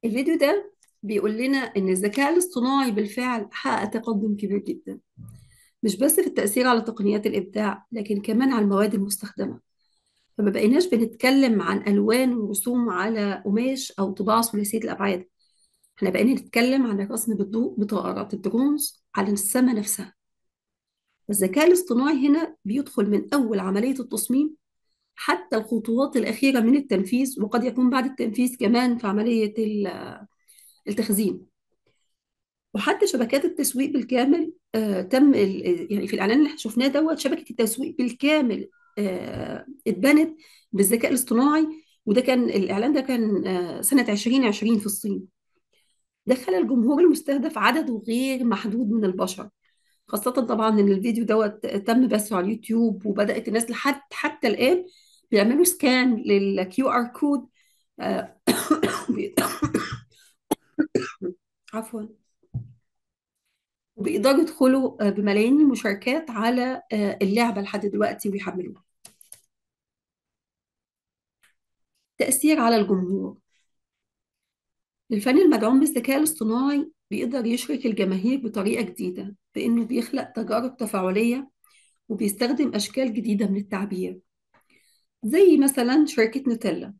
الفيديو ده بيقول لنا إن الذكاء الاصطناعي بالفعل حقق تقدم كبير جدا مش بس في التأثير على تقنيات الإبداع لكن كمان على المواد المستخدمة فما بقيناش بنتكلم عن ألوان ورسوم على قماش أو طباعة ثلاثية الأبعاد احنا بقينا نتكلم عن الرسم بالضوء بطائرات الدرونز على السماء نفسها الذكاء الاصطناعي هنا بيدخل من أول عملية التصميم حتى الخطوات الأخيرة من التنفيذ وقد يكون بعد التنفيذ كمان في عملية ال- التخزين وحتى شبكات التسويق بالكامل آه تم ال- يعني في الإعلان اللي احنا شفناه دوت شبكة التسويق بالكامل آه اتبنت بالذكاء الاصطناعي وده كان الإعلان ده كان آه سنة 2020 في الصين دخل الجمهور المستهدف عدد غير محدود من البشر خاصة طبعا ان الفيديو دوت تم بثه على اليوتيوب وبدأت الناس لحد حتى الآن بيعملوا سكان للكيو ار كود عفوا وبيقدروا يدخلوا آه، بملايين المشاركات على آه، اللعبة لحد دلوقتي ويحملوها تأثير على الجمهور الفن المدعوم بالذكاء الاصطناعي بيقدر يشرك الجماهير بطريقة جديدة بإنه بيخلق تجارب تفاعلية وبيستخدم أشكال جديدة من التعبير زي مثلا شركة نوتيلا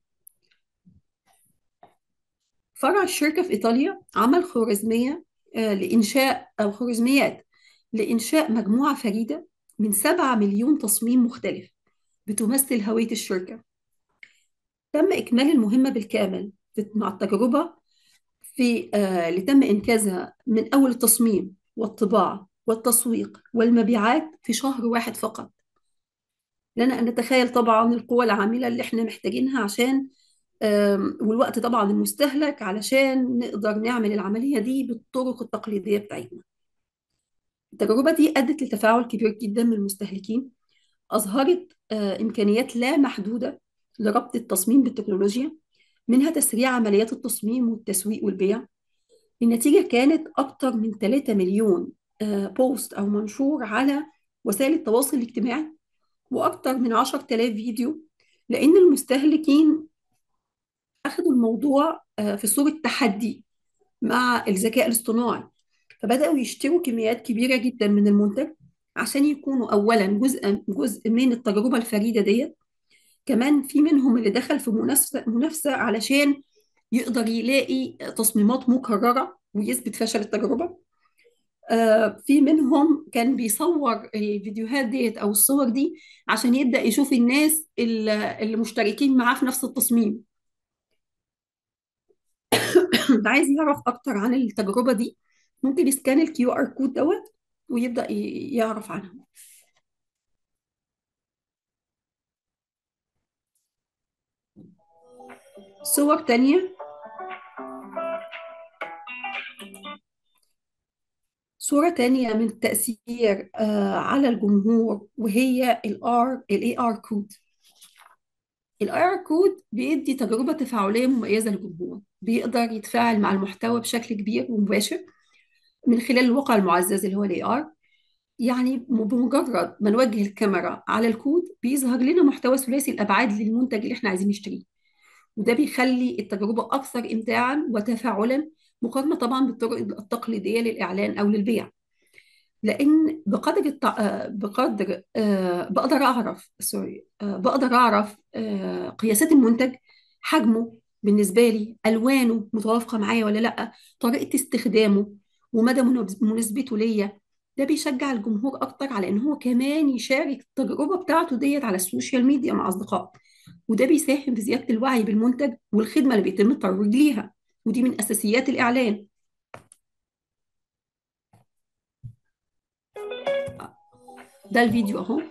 فرع الشركة في إيطاليا عمل خوارزمية آه، لإنشاء أو خوارزميات لإنشاء مجموعة فريدة من سبعة مليون تصميم مختلف بتمثل هوية الشركة تم إكمال المهمة بالكامل مع التجربة في آه، اللي تم إنجازها من أول التصميم والطباعة والتسويق والمبيعات في شهر واحد فقط لنا أن نتخيل طبعا القوى العاملة اللي احنا محتاجينها عشان آم، والوقت طبعا المستهلك علشان نقدر نعمل العملية دي بالطرق التقليدية بتاعتنا التجربة دي أدت لتفاعل كبير جدا من المستهلكين أظهرت آه، إمكانيات لا محدودة لربط التصميم بالتكنولوجيا منها تسريع عمليات التصميم والتسويق والبيع النتيجة كانت أكتر من 3 مليون آه، بوست أو منشور على وسائل التواصل الاجتماعي وأكتر من 10,000 فيديو لأن المستهلكين أخذوا الموضوع آه، في صورة تحدي مع الذكاء الاصطناعي فبدأوا يشتروا كميات كبيرة جدا من المنتج عشان يكونوا أولا جزء جزء من التجربة الفريدة ديت كمان في منهم اللي دخل في منافسة منافسة علشان يقدر يلاقي تصميمات مكررة ويثبت فشل التجربة آه، في منهم كان بيصور الفيديوهات ديت أو الصور دي عشان يبدأ يشوف الناس اللي اللي مشتركين معاه في نفس التصميم ده عايز يعرف أكتر عن التجربة دي ممكن يسكان الكيو ار كود دوت ويبدأ ي- يعرف عنها صور تانية صورة تانية من التأثير آه، على الجمهور وهي ال R ال AR كود ال AR كود بيدي تجربة تفاعلية مميزة للجمهور بيقدر يتفاعل مع المحتوى بشكل كبير ومباشر من خلال الواقع المعزز اللي هو ال AR يعني بمجرد ما نوجه الكاميرا على الكود بيظهر لنا محتوى ثلاثي الأبعاد للمنتج اللي احنا عايزين نشتريه وده بيخلي التجربة أكثر إمتاعا وتفاعلا مقارنة طبعا بالطرق التقليدية للإعلان أو للبيع لأن بقدر الت... آه، بقدر آه، بقدر أعرف سوري آه، بقدر أعرف آه، قياسات المنتج حجمه بالنسبة لي ألوانه متوافقة معايا ولا لأ طريقة استخدامه ومدى مناسب- مناسبته ليا ده بيشجع الجمهور أكتر على إن هو كمان يشارك التجربة بتاعته ديت على السوشيال ميديا مع أصدقائه وده بيساهم في زيادة الوعي بالمنتج والخدمة اللي بيتم الترويج ليها ودي من أساسيات الإعلان ده الفيديو أهو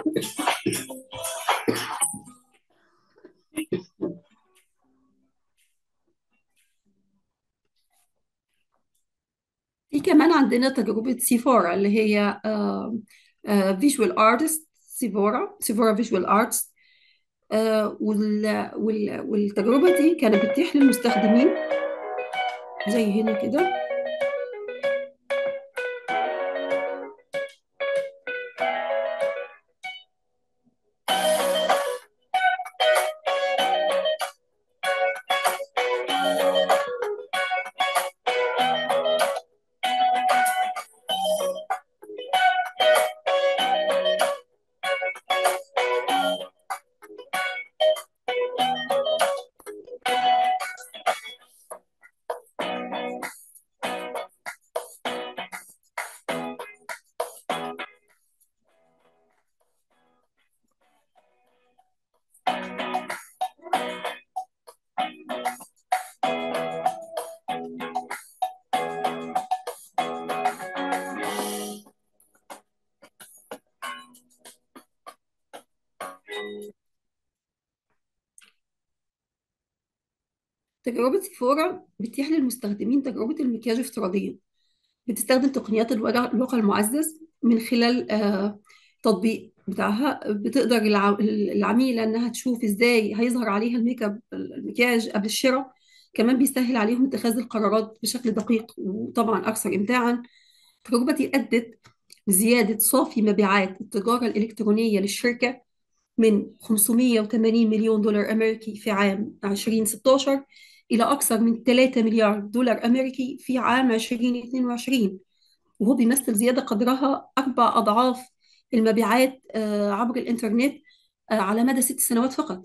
في كمان عندنا تجربة سيفورا اللي هي فيجوال ارتست سيفورا سيفورا فيجوال ارتس والتجربة دي كانت بتتيح للمستخدمين زي هنا كده تجربة سيفورا بتتيح للمستخدمين تجربة المكياج افتراضيا بتستخدم تقنيات الوجع- الواقع المعزز من خلال آه، تطبيق بتاعها بتقدر الع- العميلة إنها تشوف إزاي هيظهر عليها الميك اب المكياج قبل الشراء كمان بيسهل عليهم اتخاذ القرارات بشكل دقيق وطبعا أكثر إمتاعا التجربة دي أدت لزيادة صافي مبيعات التجارة الإلكترونية للشركة من 580 مليون دولار أمريكي في عام 2016 إلى أكثر من 3 مليار دولار أمريكي في عام 2022 وهو بيمثل زيادة قدرها أربع أضعاف المبيعات آه، عبر الإنترنت آه، على مدى ست سنوات فقط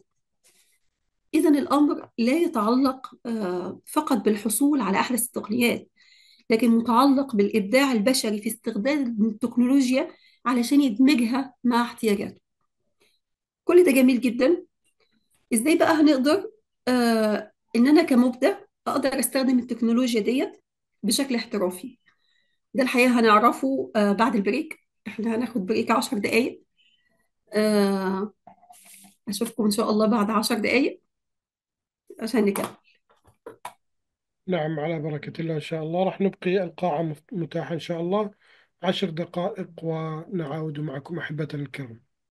إذا الأمر لا يتعلق آه، فقط بالحصول على أحدث التقنيات لكن متعلق بالإبداع البشري في استخدام التكنولوجيا علشان يدمجها مع احتياجاته كل ده جميل جدا ازاي بقى هنقدر آه ان انا كمبدع اقدر استخدم التكنولوجيا ديت بشكل احترافي ده الحقيقة هنعرفه آه بعد البريك احنا هناخد بريك عشر دقايق آه اشوفكم ان شاء الله بعد عشر دقايق عشان نكمل نعم على بركة الله إن شاء الله راح نبقي القاعة مف- متاحة إن شاء الله عشر دقائق ونعاود معكم أحبتنا الكرام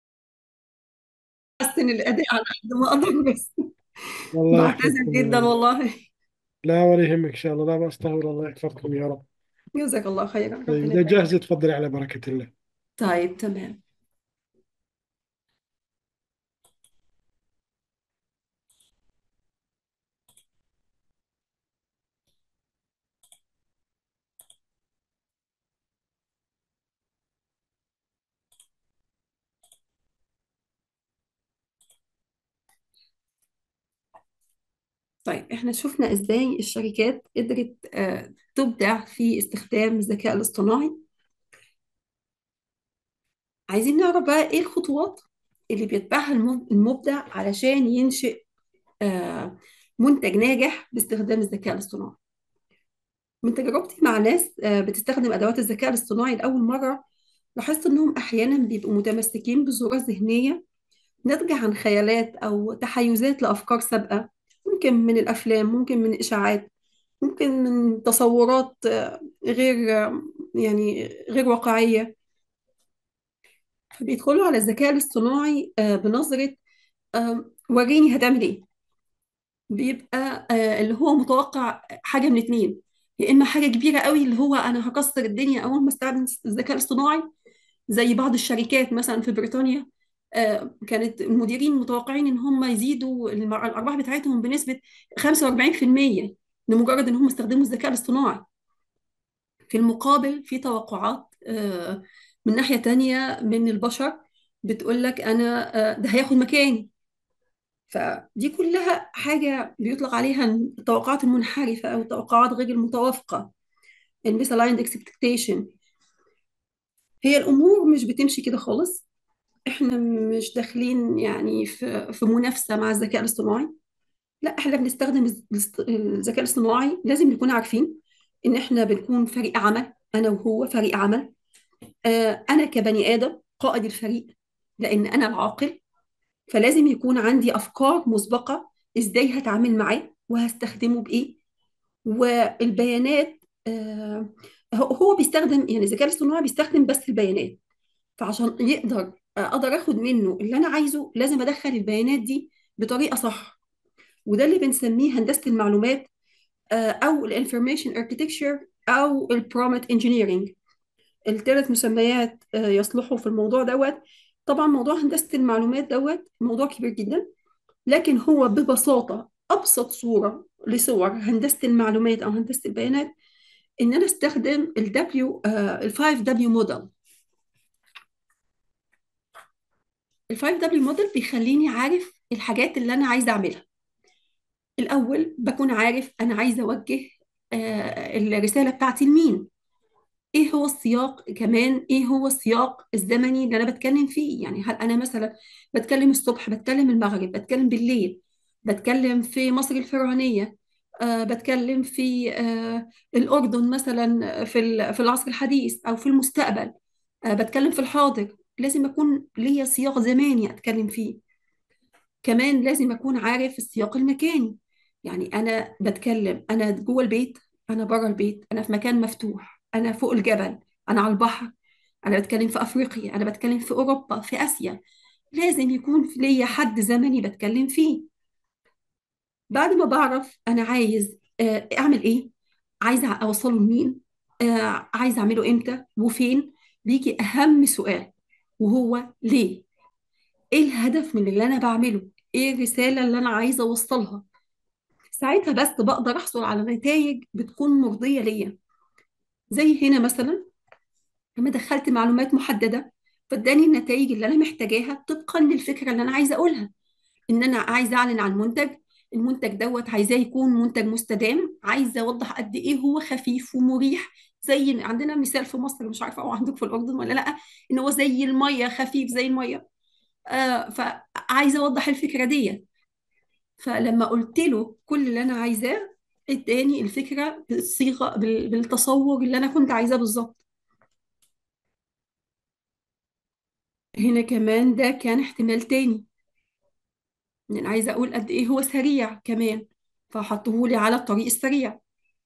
احسن الاداء على قد ما اقدر بس والله بعتذر يحفظكم جدا يا رب والله لا ولا يهمك إن شاء الله لا بأس تهور الله يحفظكم يا رب جزاك الله خيرا طيب ربنا إذا يبارك جاهزة تفضلي على بركة الله طيب تمام طيب احنا شفنا ازاي الشركات قدرت آه، تبدع في استخدام الذكاء الاصطناعي عايزين نعرف بقى ايه الخطوات اللي بيتبعها الم- المبدع علشان ينشئ آه، منتج ناجح باستخدام الذكاء الاصطناعي من تجربتي مع ناس آه، بتستخدم ادوات الذكاء الاصطناعي لاول مره لاحظت انهم احيانا بيبقوا متمسكين بصورة ذهنية ناتجة عن خيالات او تحيزات لافكار سابقة ممكن من الافلام ممكن من اشاعات ممكن من تصورات آه، غير آه، يعني غير واقعية فبيدخلوا على الذكاء الاصطناعي آه، بنظرة آه، وريني هتعمل ايه بيبقى آه، اللي هو متوقع حاجة من اتنين يا إما حاجة كبيرة قوي اللي هو أنا هكسر الدنيا أول ما استخدم الذكاء الاصطناعي زي بعض الشركات مثلا في بريطانيا آه، كانت المديرين متوقعين إن هم يزيدوا الم- الأرباح بتاعتهم بنسبة 45% لمجرد إن هم استخدموا الذكاء الاصطناعي في المقابل في توقعات آه، من ناحية تانية من البشر بتقول لك أنا آه، ده هياخد مكاني فدي كلها حاجة بيطلق عليها التوقعات المنحرفة أو التوقعات غير المتوافقة misaligned expectation هي الأمور مش بتمشي كده خالص إحنا مش داخلين يعني في في منافسة مع الذكاء الاصطناعي لا إحنا بنستخدم الز- الذكاء الاصطناعي لازم نكون عارفين إن إحنا بنكون فريق عمل أنا وهو فريق عمل آه، أنا كبني آدم قائد الفريق لان انا العاقل فلازم يكون عندي افكار مسبقه ازاي هتعامل معاه وهستخدمه بايه والبيانات آه، هو هو بيستخدم يعني الذكاء الاصطناعي بيستخدم بس البيانات فعشان يقدر اقدر اخد منه اللي انا عايزه لازم ادخل البيانات دي بطريقه صح وده اللي بنسميه هندسه المعلومات آه، او الانفورميشن اركتكتشر او البرومت انجينيرنج الثلاث مسميات آه، يصلحوا في الموضوع دوت طبعا موضوع هندسه المعلومات دوت موضوع كبير جدا لكن هو ببساطه ابسط صوره لصور هندسه المعلومات او هندسه البيانات ان انا استخدم ال W ال 5 W موديل ال 5 W موديل بيخليني عارف الحاجات اللي انا عايزه اعملها الاول بكون عارف انا عايزه اوجه آه، الرساله بتاعتي لمين ايه هو السياق كمان ايه هو السياق الزمني اللي انا بتكلم فيه يعني هل انا مثلا بتكلم الصبح بتكلم المغرب بتكلم بالليل بتكلم في مصر الفرعونيه آه بتكلم في آه الأردن مثلا في ال- في العصر الحديث أو في المستقبل آه بتكلم في الحاضر لازم أكون ليا سياق زماني أتكلم فيه كمان لازم أكون عارف السياق المكاني يعني أنا بتكلم أنا جوه البيت أنا بره البيت أنا في مكان مفتوح أنا فوق الجبل أنا على البحر أنا بتكلم في أفريقيا أنا بتكلم في أوروبا في آسيا لازم يكون في ليا حد زمني بتكلم فيه بعد ما بعرف انا عايز آه، اعمل ايه عايزه اوصله لمين آه، عايزه اعمله امتى وفين بيجي اهم سؤال وهو ليه ايه الهدف من اللي انا بعمله ايه الرساله اللي انا عايزه اوصلها ساعتها بس بقدر احصل على نتائج بتكون مرضيه ليا زي هنا مثلا لما دخلت معلومات محدده فاداني النتائج اللي انا محتاجاها طبقا للفكره اللي انا عايزه اقولها ان انا عايزه اعلن عن منتج المنتج دوت عايزاه يكون منتج مستدام عايزه اوضح قد ايه هو خفيف ومريح زي عندنا مثال في مصر مش عارفه او عندك في الاردن ولا لا ان هو زي الميه خفيف زي الميه آه فعايزه اوضح الفكره دي فلما قلت له كل اللي انا عايزاه اداني الفكره بالصيغه بال- بالتصور اللي انا كنت عايزاه بالظبط هنا كمان ده كان احتمال تاني ان انا عايزه اقول قد ايه هو سريع كمان فحطهولي على الطريق السريع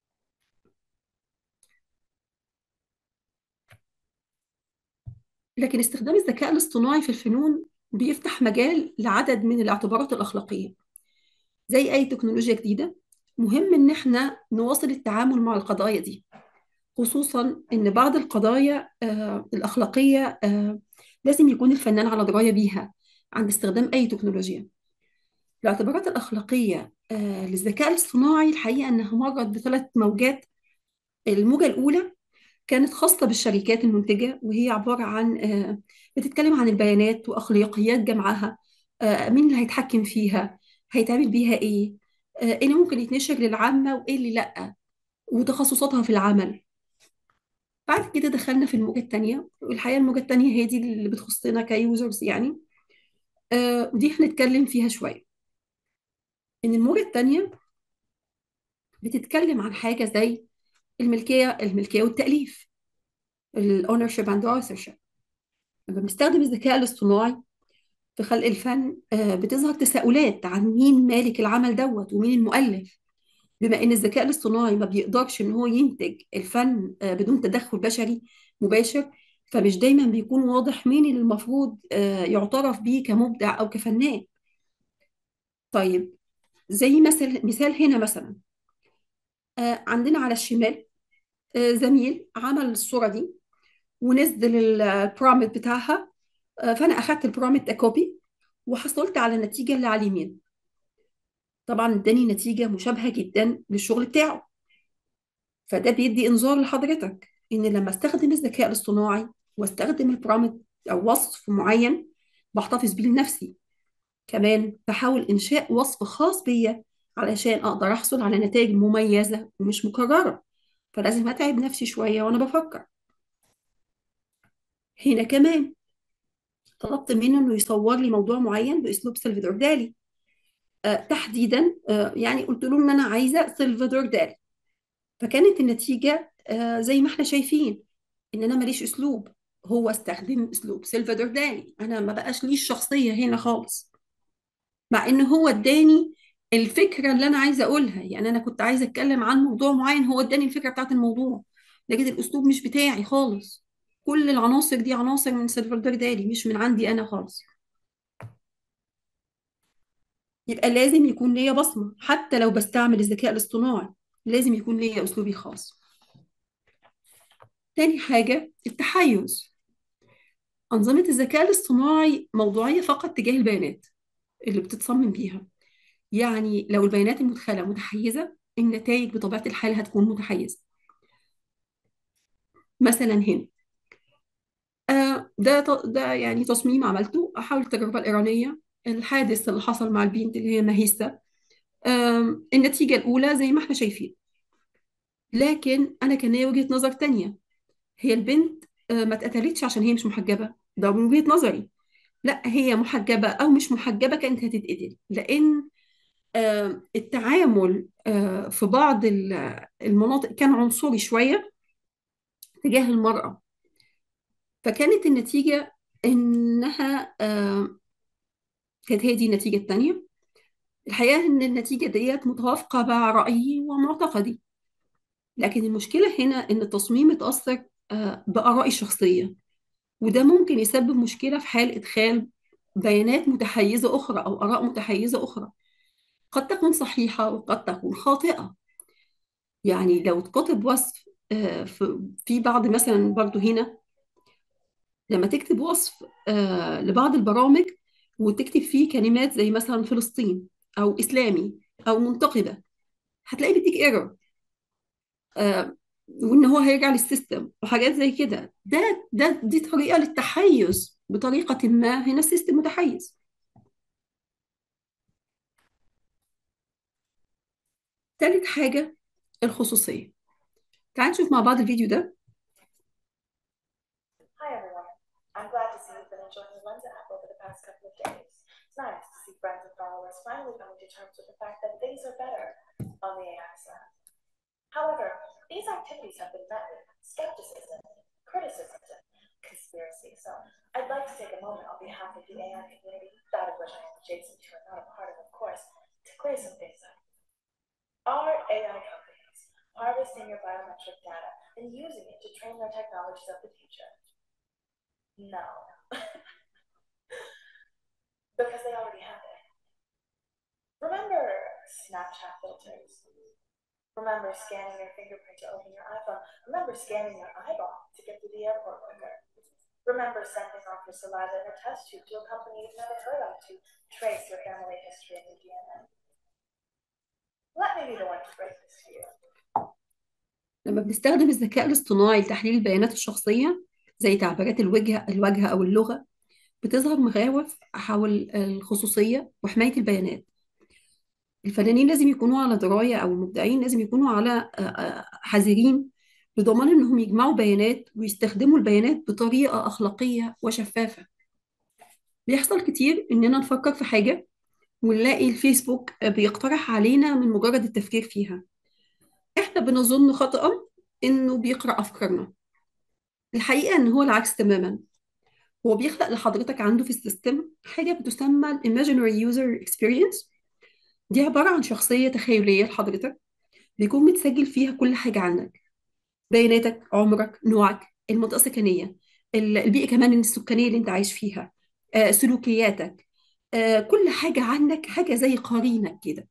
لكن استخدام الذكاء الاصطناعي في الفنون بيفتح مجال لعدد من الاعتبارات الأخلاقية زي أي تكنولوجيا جديدة مهم إن إحنا نواصل التعامل مع القضايا دي خصوصا إن بعض القضايا آه الأخلاقية آه لازم يكون الفنان على دراية بيها عند استخدام أي تكنولوجيا الاعتبارات الأخلاقية آه للذكاء الاصطناعي الحقيقة إنها مرت بثلاث موجات الموجة الأولى كانت خاصة بالشركات المنتجة وهي عبارة عن آه، بتتكلم عن البيانات وأخلاقيات جمعها آه، مين اللي هيتحكم فيها هيتعمل بيها إيه آه، إيه اللي ممكن يتنشر للعامة وإيه اللي لأ وتخصصاتها في العمل بعد كده دخلنا في الموجة التانية والحقيقة الموجة التانية هي دي اللي بتخصنا كيوزرز يعني آه، ودي هنتكلم فيها شوية إن الموجة التانية بتتكلم عن حاجة زي الملكية الملكية والتأليف الاونرشيب اند authorship لما بنستخدم الذكاء الاصطناعي في خلق الفن آه، بتظهر تساؤلات عن مين مالك العمل دوت ومين المؤلف بما ان الذكاء الاصطناعي ما بيقدرش ان هو ينتج الفن آه، بدون تدخل بشري مباشر فمش دايما بيكون واضح مين اللي المفروض آه، يعترف بيه كمبدع او كفنان طيب زي مثل مثال هنا مثلا آه، عندنا على الشمال آه، زميل عمل الصورة دي ونزل البرومت بتاعها آه، فانا اخدت البرومت كوبي وحصلت على النتيجة اللي على اليمين طبعا اداني نتيجة مشابهة جدا للشغل بتاعه فده بيدي انذار لحضرتك ان لما استخدم الذكاء الاصطناعي واستخدم البرومت او وصف معين بحتفظ بيه لنفسي كمان بحاول انشاء وصف خاص بيا علشان اقدر احصل على نتائج مميزة ومش مكررة فلازم اتعب نفسي شوية وانا بفكر هنا كمان طلبت منه انه يصور لي موضوع معين باسلوب سلفادور دالي آه، تحديدا آه، يعني قلت له ان انا عايزه سلفادور دالي فكانت النتيجه آه، زي ما احنا شايفين ان انا ماليش اسلوب هو استخدم اسلوب سلفادور دالي انا ما بقاش ليش شخصيه هنا خالص مع ان هو اداني الفكره اللي انا عايزه اقولها يعني انا كنت عايزه اتكلم عن موضوع معين هو اداني الفكره بتاعت الموضوع لكن الاسلوب مش بتاعي خالص كل العناصر دي عناصر من سلفادور دالي مش من عندي انا خالص يبقى لازم يكون ليا بصمه حتى لو بستعمل الذكاء الاصطناعي لازم يكون ليا اسلوبي خاص تاني حاجه التحيز أنظمة الذكاء الاصطناعي موضوعية فقط تجاه البيانات اللي بتتصمم بيها يعني لو البيانات المدخلة متحيزة النتائج بطبيعة الحال هتكون متحيزة مثلا هنا آه ده ت- ده يعني تصميم عملته أحاول التجربة الإيرانية الحادث اللي حصل مع البنت اللي هي ماهيستا آم، النتيجة الأولى زي ما احنا شايفين لكن أنا كان ليا وجهة نظر تانية هي البنت آه، ما اتقتلتش عشان هي مش محجبة ده من وجهة نظري لا هي محجبة أو مش محجبة كانت هتتقتل لأن آه، التعامل آه، في بعض ال- المناطق كان عنصري شوية تجاه المرأة فكانت النتيجة إنها آه، كانت هي دي النتيجة التانية الحقيقة إن النتيجة ديت متوافقة مع رأيي ومعتقدي لكن المشكلة هنا إن التصميم اتأثر آه، بآرائي الشخصية وده ممكن يسبب مشكلة في حال إدخال بيانات متحيزة أخرى أو آراء متحيزة أخرى قد تكون صحيحة وقد تكون خاطئة يعني لو اتكتب وصف آه، في في بعض مثلا برضو هنا لما تكتب وصف آه، لبعض البرامج وتكتب فيه كلمات زي مثلا فلسطين أو إسلامي أو منتقبة هتلاقي بيديك ايرور وإن هو هيرجع للسيستم وحاجات زي كده ده ده دي طريقة للتحيز بطريقة ما هنا السيستم متحيز تالت حاجة الخصوصية تعال نشوف مع بعض الفيديو ده Hi everyone. I'm glad to see you've been enjoying the Lensa app over the past couple of days. It's nice to see friends and followers finally coming to terms with the fact that things are better on the AI side. However, these activities have been met with skepticism, criticism, and conspiracy. So I'd like to take a moment on behalf of the AI community, that of which I am adjacent to and not a part of, of course, to clear some things up. Are AI companies harvesting your biometric data and using it to train their technologies of the future? No. because they already have it. Remember Snapchat filters? Remember scanning your fingerprint to open your iPhone? Remember scanning your eyeball to get to the airport quicker? Remember sending off your saliva in a test tube to a company you've never heard of to trace your family history and your DNA? Let me be the one to break this to you. لما بنستخدم الذكاء الاصطناعي لتحليل البيانات الشخصية زي تعبيرات الوجه الوجه أو اللغة بتظهر مخاوف حول الخصوصية وحماية البيانات الفنانين لازم يكونوا على دراية أو المبدعين لازم يكونوا على آه، آه، حذرين لضمان إنهم يجمعوا بيانات ويستخدموا البيانات بطريقة أخلاقية وشفافة بيحصل كتير إننا نفكر في حاجة ونلاقي الفيسبوك بيقترح علينا من مجرد التفكير فيها إحنا بنظن خطأ إنه بيقرأ أفكارنا الحقيقة إن هو العكس تماما هو بيخلق لحضرتك عنده في السيستم حاجة بتسمى ال Imaginary User Experience دي عبارة عن شخصية تخيلية لحضرتك بيكون متسجل فيها كل حاجة عنك بياناتك عمرك نوعك المنطقة السكنية ال- البيئة كمان السكانية اللي انت عايش فيها آه، سلوكياتك آه، كل حاجة عنك حاجة زي قرينك كده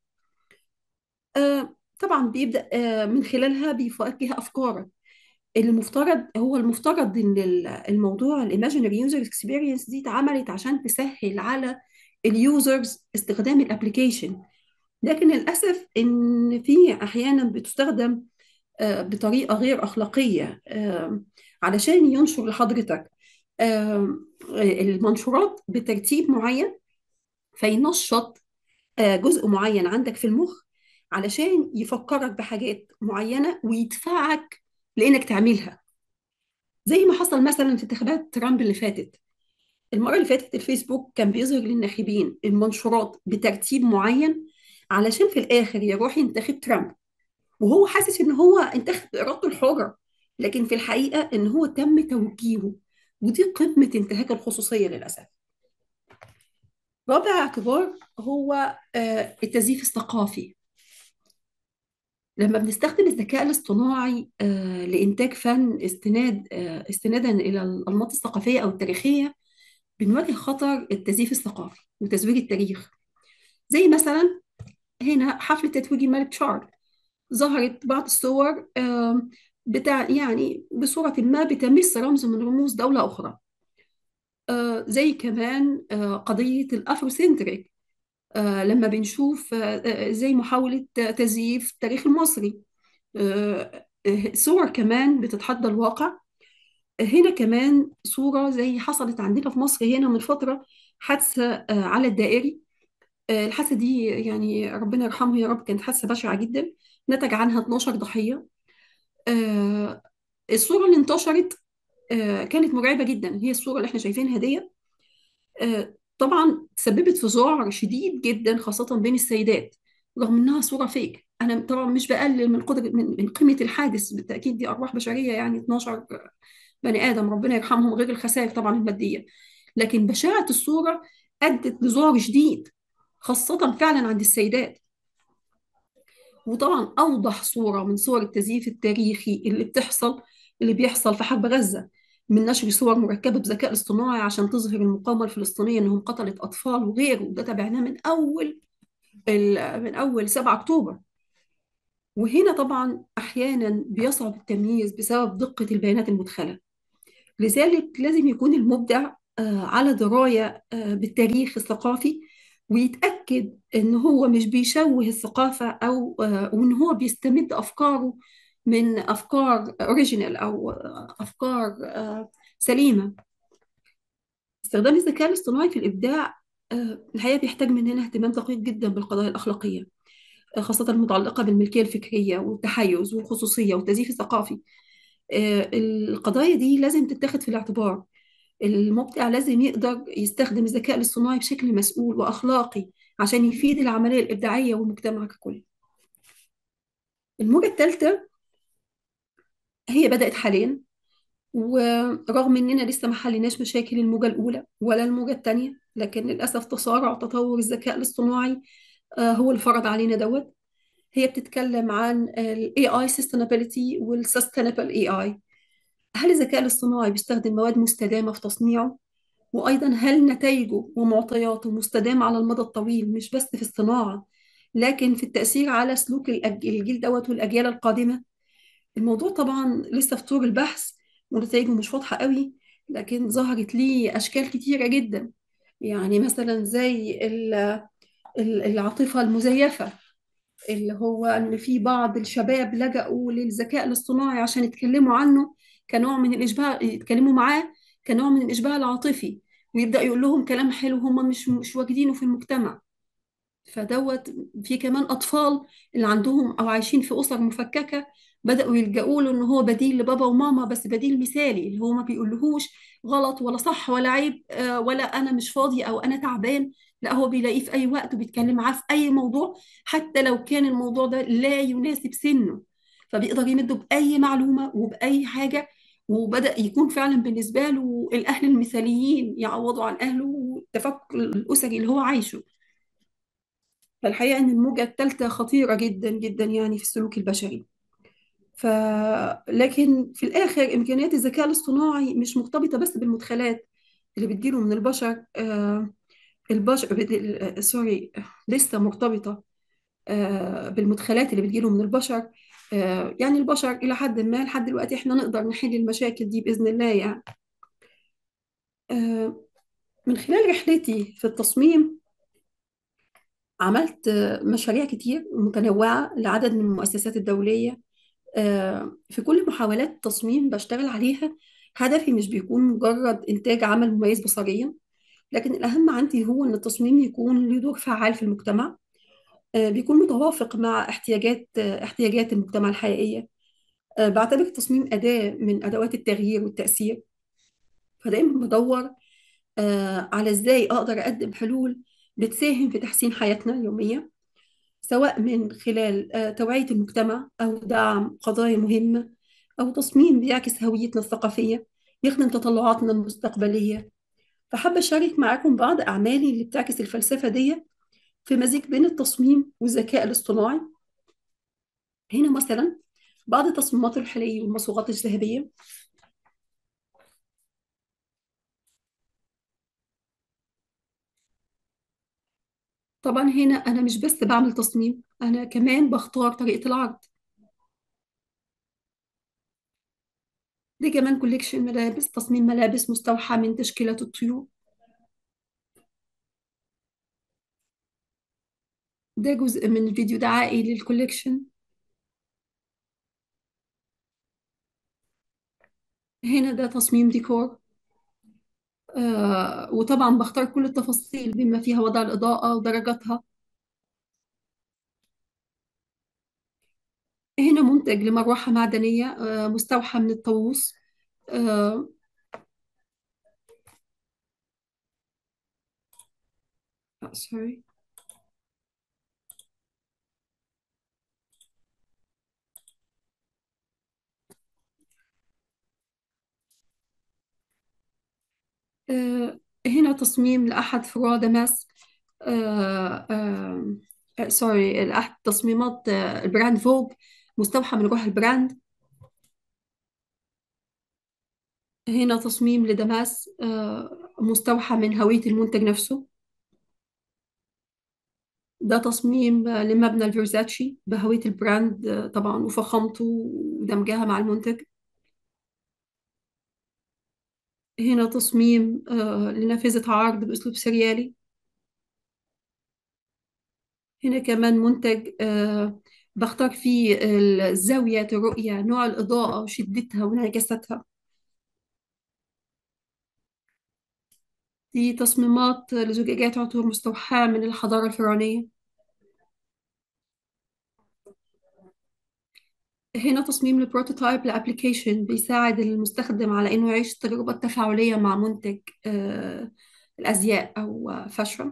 آه، طبعا بيبدأ آه، من خلالها بيوجه أفكارك المفترض هو المفترض ان ال- الموضوع الايماجينري يوزر اكسبيرينس دي اتعملت عشان تسهل على اليوزرز استخدام الابلكيشن لكن للاسف ان في احيانا بتستخدم آه، بطريقه غير اخلاقيه آه، علشان ينشر لحضرتك آه، المنشورات بترتيب معين فينشط آه، جزء معين عندك في المخ علشان يفكرك بحاجات معينه ويدفعك لانك تعملها زي ما حصل مثلا في انتخابات ترامب اللي فاتت المرة اللي فاتت الفيسبوك كان بيظهر للناخبين المنشورات بترتيب معين علشان في الآخر يروح ينتخب ترامب وهو حاسس إن هو انتخب بإرادته الحرة لكن في الحقيقة إن هو تم توجيهه ودي قمة انتهاك الخصوصية للأسف رابع اعتبار هو آه، التزييف الثقافي لما بنستخدم الذكاء الاصطناعي آه، لإنتاج فن استناد آه، استنادا إلى الأنماط الثقافية أو التاريخية بنواجه خطر التزييف الثقافي وتزوير التاريخ زي مثلا هنا حفل تتويج الملك تشارلز ظهرت بعض الصور آم، بتاع يعني بصورة ما بتمس رمز من رموز دولة أخرى آه، زي كمان آه، قضية الأفروسنتريك آه، لما بنشوف آه، آه، زي محاولة تزييف التاريخ المصري آه، آه، صور كمان بتتحدى الواقع هنا كمان صورة زي حصلت عندنا في مصر هنا من فترة حادثة آه، على الدائري آه، الحادثة دي يعني ربنا يرحمه يا رب كانت حادثة بشعة جدا نتج عنها 12 ضحية آه، الصورة اللي انتشرت آه، كانت مرعبة جدا هي الصورة اللي احنا شايفينها دي آه، طبعا سببت في ذعر شديد جدا خاصة بين السيدات رغم انها صورة فيك انا طبعا مش بقلل من قدر من من قيمة الحادث بالتأكيد دي ارواح بشرية يعني 12 بني آدم ربنا يرحمهم غير الخسائر طبعا المادية لكن بشاعة الصورة أدت لذعر شديد خاصة فعلا عند السيدات وطبعا أوضح صورة من صور التزييف التاريخي اللي بتحصل اللي بيحصل في حرب غزة من نشر صور مركبة بذكاء اصطناعي عشان تظهر المقاومة الفلسطينية إنهم قتلت أطفال وغيره وده تابعناه من أول ال- من أول 7 أكتوبر وهنا طبعا أحيانا بيصعب التمييز بسبب دقة البيانات المدخلة لذلك لازم يكون المبدع آه، على دراية آه، بالتاريخ الثقافي ويتأكد إن هو مش بيشوه الثقافة أو آه، وإن هو بيستمد أفكاره من أفكار أوريجينال أو آه، أفكار آه، سليمة استخدام الذكاء الاصطناعي في الإبداع آه، الحقيقة بيحتاج مننا اهتمام دقيق جدا بالقضايا الأخلاقية آه، خاصة المتعلقة بالملكية الفكرية والتحيز والخصوصية والتزييف الثقافي آه، القضايا دي لازم تتاخد في الاعتبار المبدع لازم يقدر يستخدم الذكاء الاصطناعي بشكل مسؤول وأخلاقي عشان يفيد العملية الإبداعية والمجتمع ككل الموجة الثالثة هي بدأت حاليا ورغم إننا لسه ما حليناش مشاكل الموجة الأولى ولا الموجة الثانية لكن للأسف تسارع تطور الذكاء الاصطناعي آه، هو اللي فرض علينا دوت هي بتتكلم عن ال AI sustainability وال sustainable AI هل الذكاء الاصطناعي بيستخدم مواد مستدامة في تصنيعه؟ وأيضا هل نتائجه ومعطياته مستدامة على المدى الطويل مش بس في الصناعة لكن في التأثير على سلوك الأج- الجيل دوت والأجيال القادمة الموضوع طبعا لسه في طور البحث ونتائجه مش واضحة قوي لكن ظهرت ليه أشكال كتيرة جدا يعني مثلا زي ال- ال- العاطفة المزيفة اللي هو إن في بعض الشباب لجأوا للذكاء الاصطناعي عشان يتكلموا عنه كنوع من الإشباع يتكلموا معاه كنوع من الإشباع العاطفي ويبدأ يقول لهم كلام حلو هم مش مش واجدينه في المجتمع فدوت في كمان أطفال اللي عندهم أو عايشين في أسر مفككة بدأوا يلجأوا له إن هو بديل لبابا وماما بس بديل مثالي اللي هو ما بيقولهوش غلط ولا صح ولا عيب آه، ولا أنا مش فاضي أو أنا تعبان لا هو بيلاقيه في أي وقت وبيتكلم معاه في أي موضوع حتى لو كان الموضوع ده لا يناسب سنه فبيقدر يمده بأي معلومة وبأي حاجة وبدأ يكون فعلا بالنسبة له الأهل المثاليين يعوضوا عن أهله والتفكك الأسري اللي هو عايشه فالحقيقة إن الموجة الثالثة خطيرة جدا جدا يعني في السلوك البشري ف... لكن في الآخر إمكانيات الذكاء الاصطناعي مش مرتبطة بس بالمدخلات اللي بتجيله من البشر آه البشر بت- ال- سوري لسه مرتبطة آه بالمدخلات اللي بتجيله من البشر آه يعني البشر إلى حد ما لحد دلوقتي إحنا نقدر نحل المشاكل دي بإذن الله يعني آه من خلال رحلتي في التصميم عملت آه، مشاريع كتير متنوعة لعدد من المؤسسات الدولية آه، في كل محاولات التصميم بشتغل عليها هدفي مش بيكون مجرد إنتاج عمل مميز بصريا لكن الأهم عندي هو إن التصميم يكون له دور فعال في المجتمع آه، بيكون متوافق مع احتياجات آه، احتياجات المجتمع الحقيقية آه، بعتبر التصميم أداة من أدوات التغيير والتأثير فدايما بدور آه، على إزاي أقدر أقدم حلول بتساهم في تحسين حياتنا اليومية سواء من خلال آه، توعية المجتمع أو دعم قضايا مهمة أو تصميم بيعكس هويتنا الثقافية يخدم تطلعاتنا المستقبلية فحابة أشارك معاكم بعض أعمالي اللي بتعكس الفلسفة دي في مزيج بين التصميم والذكاء الاصطناعي هنا مثلا بعض تصميمات الحلي والمصوغات الذهبية طبعا هنا أنا مش بس بعمل تصميم أنا كمان بختار طريقة العرض دي كمان كوليكشن ملابس تصميم ملابس مستوحى من تشكيلات الطيور ده جزء من الفيديو دعائي للكوليكشن هنا ده تصميم ديكور آه وطبعا بختار كل التفاصيل بما فيها وضع الإضاءة ودرجاتها هنا منتج لمروحة معدنية آه مستوحى من الطاووس آه سوري آه هنا تصميم لأحد فروع دماس آه آه آه، سوري لأحد تصميمات آه البراند فوق مستوحى من روح البراند هنا تصميم لدماس آه مستوحى من هوية المنتج نفسه ده تصميم آه، لمبنى الفيرزاتشي بهوية البراند آه، طبعا وفخامته ودمجها مع المنتج هنا تصميم آه، لنافذة عرض بأسلوب سريالي هنا كمان منتج آه، بختار فيه الزاوية الرؤية نوع الإضاءة وشدتها وانعكاساتها دي تصميمات لزجاجات عطور مستوحاة من الحضارة الفرعونية هنا تصميم البروتوتايب لابليكيشن بيساعد المستخدم على إنه يعيش التجربة التفاعلية مع منتج آه، الأزياء أو فاشن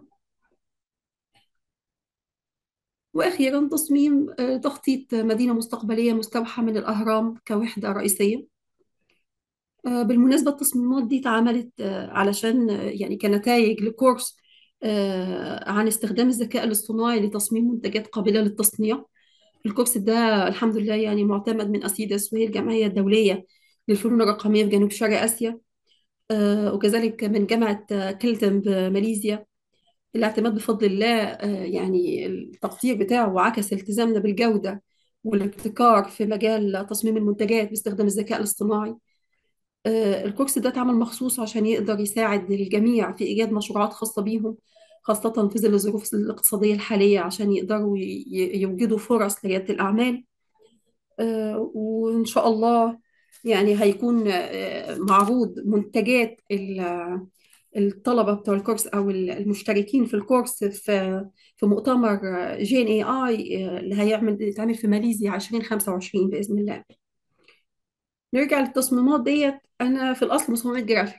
وأخيرا تصميم آه، تخطيط مدينة مستقبلية مستوحى من الأهرام كوحدة رئيسية آه، بالمناسبة التصميمات دي اتعملت آه، علشان آه، يعني كنتائج لكورس آه، عن استخدام الذكاء الاصطناعي لتصميم منتجات قابلة للتصنيع الكورس ده الحمد لله يعني معتمد من أسيدس وهي الجمعية الدولية للفنون الرقمية في جنوب شرق آسيا آه، وكذلك من جامعة آه، كيلتن بماليزيا الاعتماد بفضل الله آه، يعني التقدير بتاعه عكس التزامنا بالجودة والابتكار في مجال تصميم المنتجات باستخدام الذكاء الاصطناعي آه، الكورس ده اتعمل مخصوص عشان يقدر يساعد الجميع في إيجاد مشروعات خاصة بيهم خاصة في ظل الظروف الاقتصادية الحالية عشان يقدروا ي- ي- يوجدوا فرص لريادة الأعمال آه، وإن شاء الله يعني هيكون آه، معروض منتجات ال- الطلبة بتوع الكورس أو المشتركين في الكورس في في مؤتمر جي ان اي اي اللي هيعمل يتعمل في ماليزيا 2025 بإذن الله نرجع للتصميمات ديت أنا في الأصل مصممة جرافيك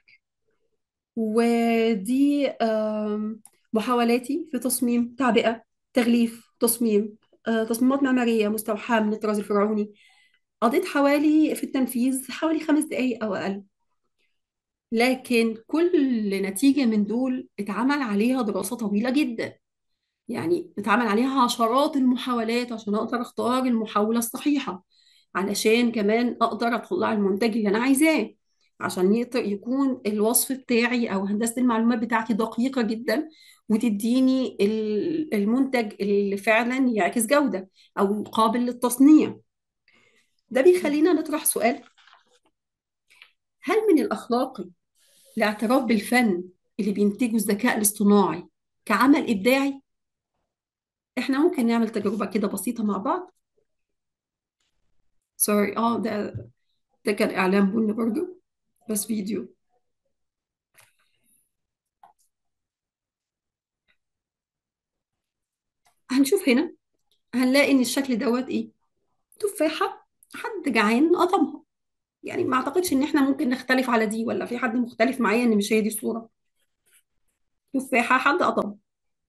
ودي آم، محاولاتي في تصميم تعبئة تغليف تصميم آه، تصميمات معمارية مستوحاة من الطراز الفرعوني قضيت حوالي في التنفيذ حوالي خمس دقايق أو أقل لكن كل نتيجة من دول اتعمل عليها دراسة طويلة جدا يعني اتعمل عليها عشرات المحاولات عشان أقدر أختار المحاولة الصحيحة علشان كمان أقدر أطلع المنتج اللي أنا عايزاه عشان يقدر يكون الوصف بتاعي أو هندسة المعلومات بتاعتي دقيقة جدا وتديني ال- المنتج اللي فعلا يعكس جودة أو قابل للتصنيع ده بيخلينا نطرح سؤال هل من الأخلاقي الاعتراف بالفن اللي بينتجه الذكاء الاصطناعي كعمل إبداعي احنا ممكن نعمل تجربة كده بسيطة مع بعض سوري اه ده ده كان إعلان بني برضو بس فيديو هنشوف هنا هنلاقي إن الشكل دوت إيه تفاحة حد جعان قطمها يعني ما أعتقدش إن احنا ممكن نختلف على دي ولا في حد مختلف معايا إن مش هي دي الصورة تفاحة حد قطمها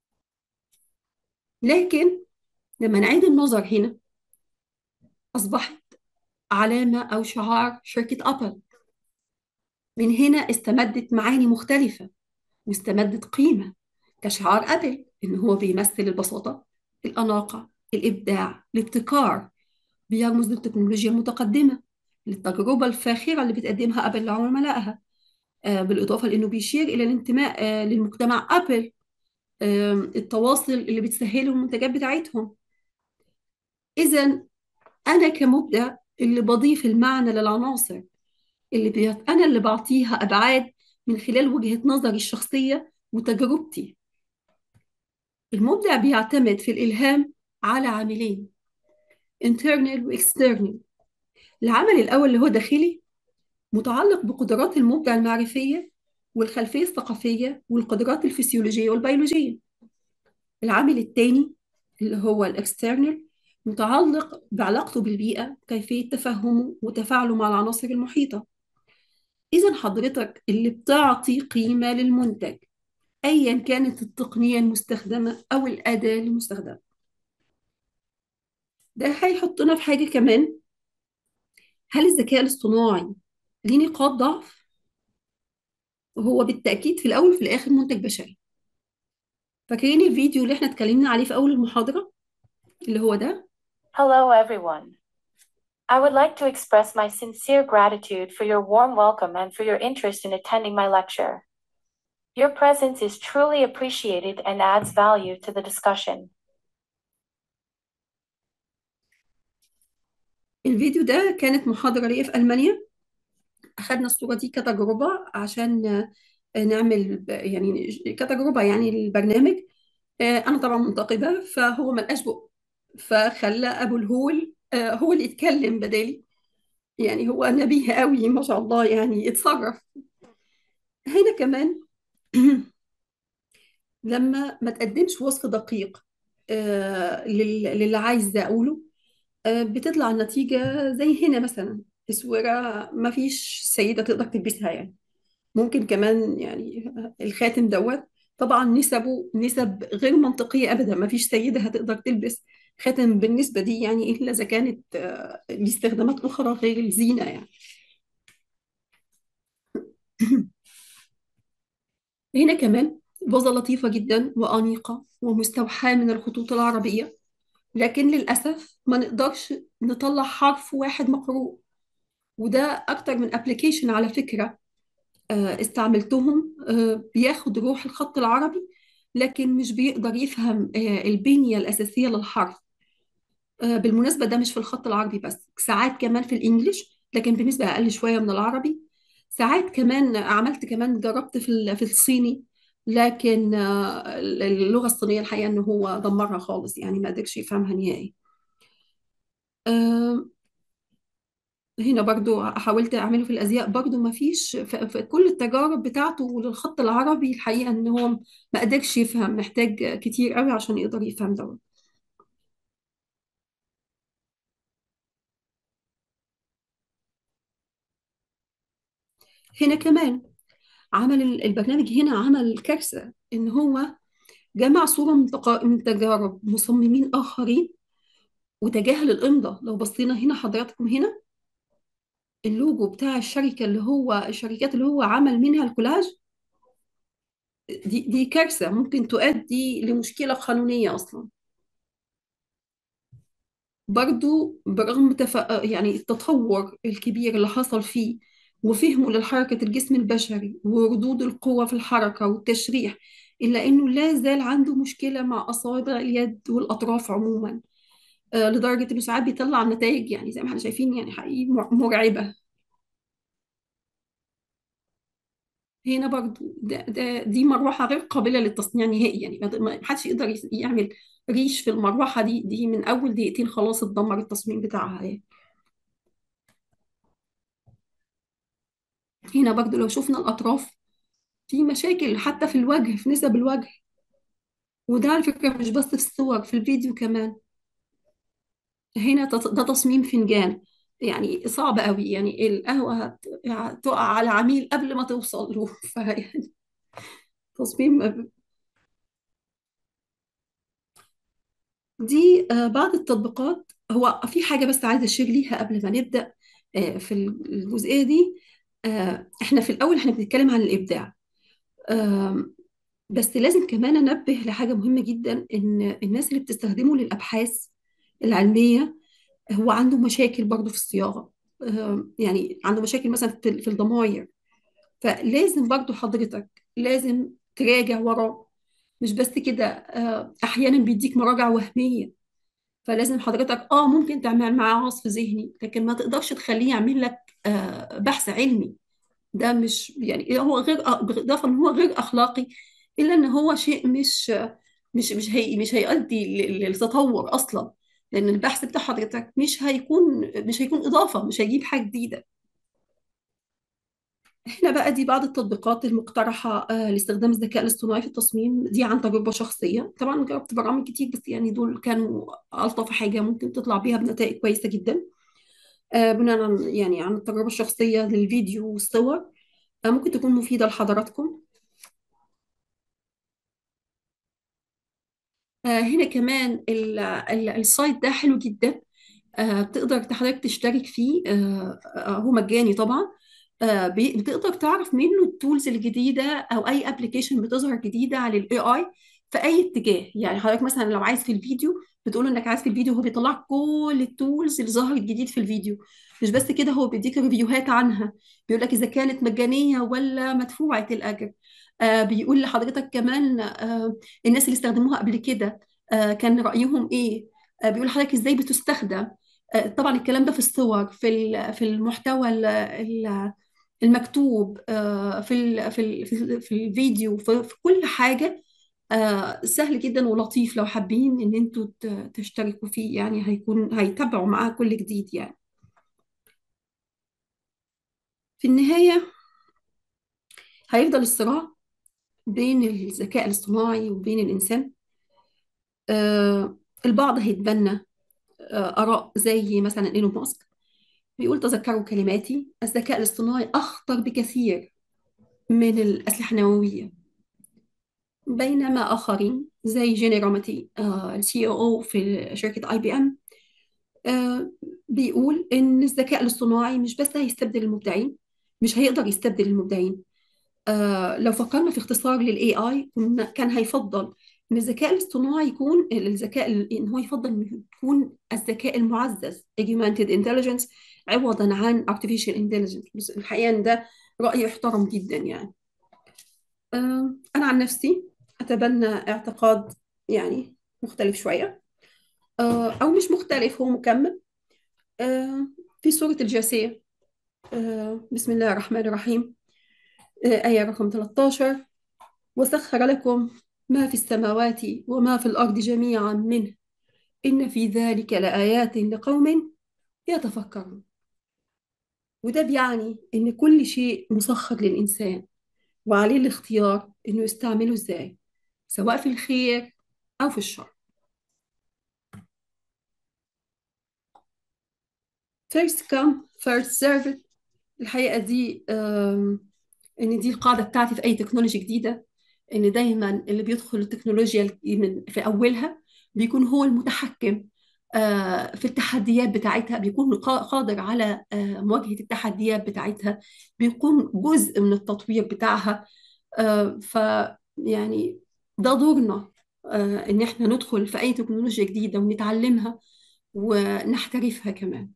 لكن لما نعيد النظر هنا أصبحت علامة أو شعار شركة أبل من هنا استمدت معاني مختلفة واستمدت قيمة كشعار أبل إن هو بيمثل البساطة الأناقة الإبداع الابتكار بيرمز للتكنولوجيا المتقدمة للتجربة الفاخرة اللي بتقدمها أبل لعملائها آه، بالإضافة لأنه بيشير إلى الانتماء آه، للمجتمع أبل آه، التواصل اللي بتسهله المنتجات بتاعتهم إذا أنا كمبدع اللي بضيف المعنى للعناصر اللي بي... أنا اللي بعطيها أبعاد من خلال وجهة نظري الشخصية وتجربتي المبدع بيعتمد في الإلهام على عاملين internal و external العمل الأول اللي هو داخلي متعلق بقدرات المبدع المعرفية والخلفية الثقافية والقدرات الفسيولوجية والبيولوجية العامل الثاني اللي هو الاكسترنال متعلق بعلاقته بالبيئة كيفية تفهمه وتفاعله مع العناصر المحيطة إذا حضرتك اللي بتعطي قيمة للمنتج أيا كانت التقنية المستخدمة أو الأداة المستخدمة ده هيحطنا في حاجة كمان هل الذكاء الاصطناعي ليه نقاط ضعف؟ هو بالتأكيد في الأول وفي الآخر منتج بشري فاكرين الفيديو اللي احنا اتكلمنا عليه في أول المحاضرة اللي هو ده Hello, everyone. I would like to express my sincere gratitude for your warm welcome and for your interest in attending my lecture. Your presence is truly appreciated and adds value to the discussion. الفيديو ده كانت محاضرة ليا في ألمانيا أخدنا الصورة دي كتجربة عشان آه، نعمل ب- يعني كتجربة يعني البرنامج آه، أنا طبعا منتقبة فهو ملقاش بق فخلى أبو الهول آه، هو اللي يتكلم بدالي يعني هو نبيه قوي ما شاء الله يعني يتصرف هنا كمان لما ما تقدمش وصف دقيق آه، لل- للي عايزة أقوله آه، بتطلع النتيجة زي هنا مثلا الصورة ما فيش سيدة تقدر تلبسها يعني ممكن كمان يعني الخاتم دوت طبعا نسبه نسب غير منطقية أبدا ما فيش سيدة هتقدر تلبس خاتم بالنسبة دي يعني إلا إذا كانت آه، لاستخدامات أخرى غير الزينة يعني هنا كمان فازة لطيفة جدا وأنيقة ومستوحاة من الخطوط العربية لكن للأسف ما نقدرش نطلع حرف واحد مقروء وده أكتر من أبليكيشن على فكرة آه، استعملتهم آه، بياخد روح الخط العربي لكن مش بيقدر يفهم آه، البنية الأساسية للحرف آه، بالمناسبة ده مش في الخط العربي بس ساعات كمان في الإنجليش لكن بنسبة أقل شوية من العربي ساعات كمان عملت كمان جربت في ال- في الصيني لكن آه، اللغة الصينية الحقيقة إن هو دمرها خالص يعني ما قدرش يفهمها نهائي آه، هنا برضو حاولت أعمله في الأزياء برضو ما فيش في في كل التجارب بتاعته للخط العربي الحقيقة إن هو ما قدرش يفهم محتاج كتير قوي عشان يقدر يفهم دوت هنا كمان عمل ال- البرنامج هنا عمل كارثة إن هو جمع صورة من تقا- من تجارب مصممين آخرين وتجاهل الإمضة لو بصينا هنا حضراتكم هنا اللوجو بتاع الشركة اللي هو الشركات اللي هو عمل منها الكولاج دي دي كارثة ممكن تؤدي لمشكلة قانونية أصلا برضو برغم تف... يعني التطور الكبير اللي حصل فيه وفهمه لحركة الجسم البشري وردود القوة في الحركة والتشريح إلا إنه لا زال عنده مشكلة مع أصابع اليد والأطراف عموما آه لدرجة إنه ساعات بيطلع نتائج يعني زي ما احنا شايفين يعني حقيقي مر- مرعبة هنا برضو ده ده دي مروحة غير قابلة للتصنيع نهائي يعني ما ما حدش يقدر يس- يعمل ريش في المروحة دي دي من أول دقيقتين خلاص اتدمر التصميم بتاعها يعني. هنا برضو لو شفنا الأطراف في مشاكل حتى في الوجه في نسب الوجه وده على فكرة مش بس في الصور في الفيديو كمان هنا تط- ده تصميم فنجان يعني صعب قوي يعني القهوة هت- هتقع على عميل قبل ما توصل له فيعني تصميم دي آه، بعض التطبيقات هو في حاجة بس عايزة أشير ليها قبل ما نبدأ آه، في الجزئية دي آه، احنا في الأول احنا بنتكلم عن الإبداع آم، بس لازم كمان أنبه لحاجة مهمة جدا إن الناس اللي بتستخدمه للأبحاث العلمية هو عنده مشاكل برضه في الصياغة آم، يعني عنده مشاكل مثلا في في الضمائر فلازم برضه حضرتك لازم تراجع وراه مش بس كده آه، أحيانا بيديك مراجع وهمية فلازم حضرتك اه ممكن تعمل معاه عصف ذهني لكن ما تقدرش تخليه يعمل لك آه، بحث علمي ده مش يعني هو غير بالإضافة إن هو غير أخلاقي إلا إن هو شيء مش مش مش هي مش هيؤدي ل- للتطور أصلا لأن البحث بتاع حضرتك مش هيكون مش هيكون إضافة مش هيجيب حاجة جديدة هنا بقى دي بعض التطبيقات المقترحة آه، لاستخدام الذكاء الاصطناعي في التصميم دي عن تجربة شخصية طبعا جربت برامج كتير بس يعني دول كانوا ألطف حاجة ممكن تطلع بيها بنتائج كويسة جدا آه، بناء عن يعني عن التجربة الشخصية للفيديو والصور آه، ممكن تكون مفيدة لحضراتكم آه، هنا كمان ال- ال- السايت ده حلو جدا آه، بتقدر حضرتك تشترك فيه آه، آه، هو مجاني طبعا آه، بي- بتقدر تعرف منه التولز الجديدة أو أي ابلكيشن بتظهر جديدة على الاي اي في أي اتجاه يعني حضرتك مثلا لو عايز في الفيديو بتقول إنك عايز في الفيديو هو بيطلع لك كل التولز اللي ظهرت جديد في الفيديو مش بس كده هو بيديك ريفيوهات عنها بيقول لك إذا كانت مجانية ولا مدفوعة الأجر آه، بيقول لحضرتك كمان آه، الناس اللي استخدموها قبل كده آه، كان رأيهم إيه آه، بيقول لحضرتك إزاي بتستخدم آه، طبعا الكلام ده في الصور في ال- في المحتوى ال- ال- المكتوب آه، في ال- في ال- في ال- في الفيديو في في كل حاجة آه، سهل جدا ولطيف لو حابين ان انتوا ت- تشتركوا فيه يعني هيكون هيتابعوا معاه كل جديد يعني في النهاية هيفضل الصراع بين الذكاء الاصطناعي وبين الإنسان آه، البعض هيتبنى آه، آراء زي مثلا إيلون ماسك بيقول تذكروا كلماتي الذكاء الاصطناعي أخطر بكثير من الأسلحة النووية بينما آخرين زي جيني روماتي السي او او في شركة اي بي ام بيقول إن الذكاء الاصطناعي مش بس هيستبدل المبدعين مش هيقدر يستبدل المبدعين آه، لو فكرنا في اختصار للاي اي كان هيفضل ان الذكاء الاصطناعي يكون الذكاء ان هو يفضل انه يكون الذكاء المعزز augmented intelligence عوضا عن artificial intelligence بس الحقيقة ان ده رأي يحترم جدا يعني آه، انا عن نفسي اتبنى اعتقاد يعني مختلف شوية آه، او مش مختلف هو مكمل آه، في سورة الجاثية آه، بسم الله الرحمن الرحيم آه، آية رقم 13 وسخر لكم ما في السماوات وما في الأرض جميعا منه إن في ذلك لآيات لقوم يتفكرون وده بيعني إن كل شيء مسخر للإنسان وعليه الاختيار إنه يستعمله إزاي سواء في الخير أو في الشر first come first served الحقيقة دي آم، إن دي القاعدة بتاعتي في أي تكنولوجيا جديدة إن دايما اللي بيدخل التكنولوجيا من في أولها بيكون هو المتحكم آه، في التحديات بتاعتها بيكون قا- قادر على آه، مواجهة التحديات بتاعتها بيكون جزء من التطوير بتاعها آه، ف يعني ده دورنا آه، إن إحنا ندخل في أي تكنولوجيا جديدة ونتعلمها ونحترفها كمان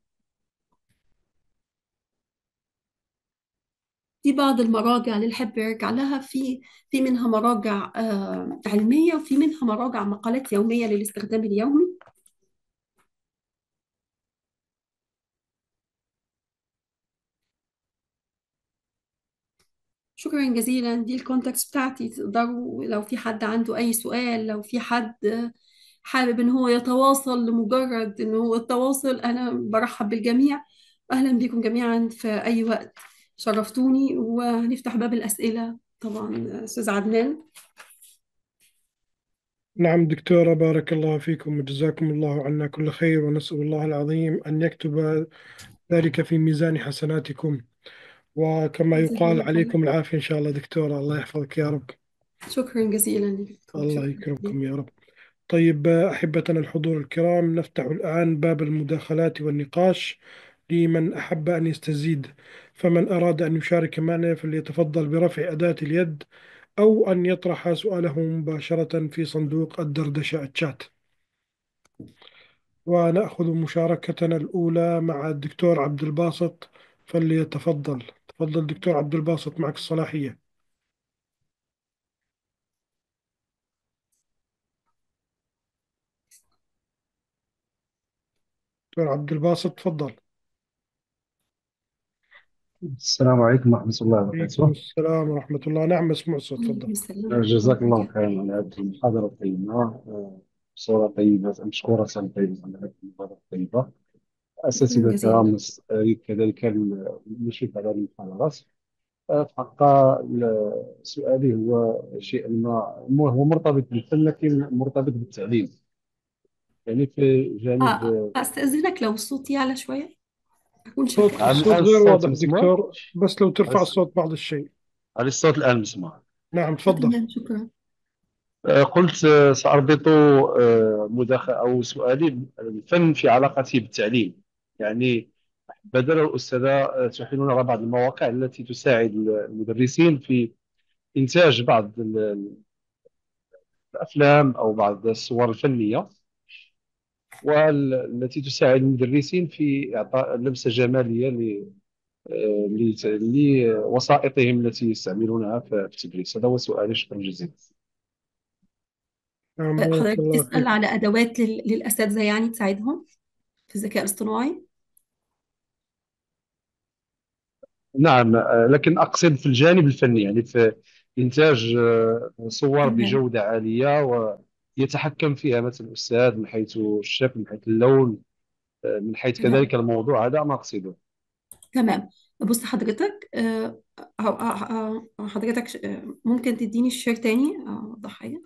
في بعض المراجع اللي نحب يرجع لها في في منها مراجع آه، علمية وفي منها مراجع مقالات يومية للاستخدام اليومي شكرا جزيلا دي الكونتاكتس بتاعتي تقدروا لو في حد عنده أي سؤال لو في حد آه، حابب إن هو يتواصل لمجرد إن هو التواصل أنا برحب بالجميع أهلا بكم جميعا في أي وقت شرفتوني وهنفتح باب الأسئلة طبعا أستاذ عدنان نعم دكتورة بارك الله فيكم وجزاكم الله عنا كل خير ونسأل الله العظيم أن يكتب ذلك في ميزان حسناتكم وكما جزاكم يقال الله خير عليكم العافية إن شاء الله دكتورة الله يحفظك يا رب شكرا جزيلا لكم الله شكرا يكرمكم يا رب طيب أحبتنا الحضور الكرام نفتح الآن باب المداخلات والنقاش لمن أحب أن يستزيد فمن أراد أن يشارك معنا فليتفضل برفع أداة اليد أو أن يطرح سؤاله مباشرة في صندوق الدردشة الشات ونأخذ مشاركتنا الأولى مع الدكتور عبد الباسط فليتفضل تفضل دكتور عبد الباسط معك الصلاحية دكتور عبد الباسط تفضل السلام عليكم ورحمة الله عليكم وبركاته السلام ورحمة الله نعم مسموع الصوت عليكم تفضل السلام ورحمة جزاك الله الله وبركاته خيرا على هذه المحاضرة الطيبة آه، بصورة طيبة مشكورة طيبة على هذه المحاضرة الطيبة شكرا أساتذة جزيلا الكرام أريد كذلك المشرف على هذه المحاضرات آه، في حقيقة ال- سؤالي هو شيء ما مو- هو مرتبط بالفن لكن مرتبط بالتعليم يعني في جانب آه أستأذنك لو الصوت يعلى شوية أكون صوت شاكرة هل الصوت الآن غير الصوت واضح مسموع؟ دكتور بس لو هل ترفع الص- الصوت بعض الشيء هل الصوت الآن مسموع؟ نعم تفضل تمام شكرا آه، قلت آه، سأربط آه، مداخلة أو سؤالي الفن في علاقته بالتعليم يعني بدل الأستاذة آه، تحيلون على بعض المواقع التي تساعد المدرسين في إنتاج بعض ال- الأفلام أو بعض الصور الفنية والتي تساعد المدرسين في إعطاء لمسة جمالية ل- آه، لت- لوسائطهم التي يستعملونها في في التدريس هذا هو سؤالي شكرا جزيلا نعم آه، بارك حضرتك الله بتسأل فيك على أدوات لل- للأساتذة يعني تساعدهم في الذكاء الاصطناعي نعم آه، لكن أقصد في الجانب الفني يعني في إنتاج آه، صور تمام بجودة عالية ويتحكم فيها مثلا الأستاذ من حيث الشكل من حيث اللون آه، من حيث تمام كذلك الموضوع هذا ما أقصده تمام بص حضرتك آه، آه، آه، آه، حضرتك ش- آه، ممكن تديني الشير تاني أوضح حاجة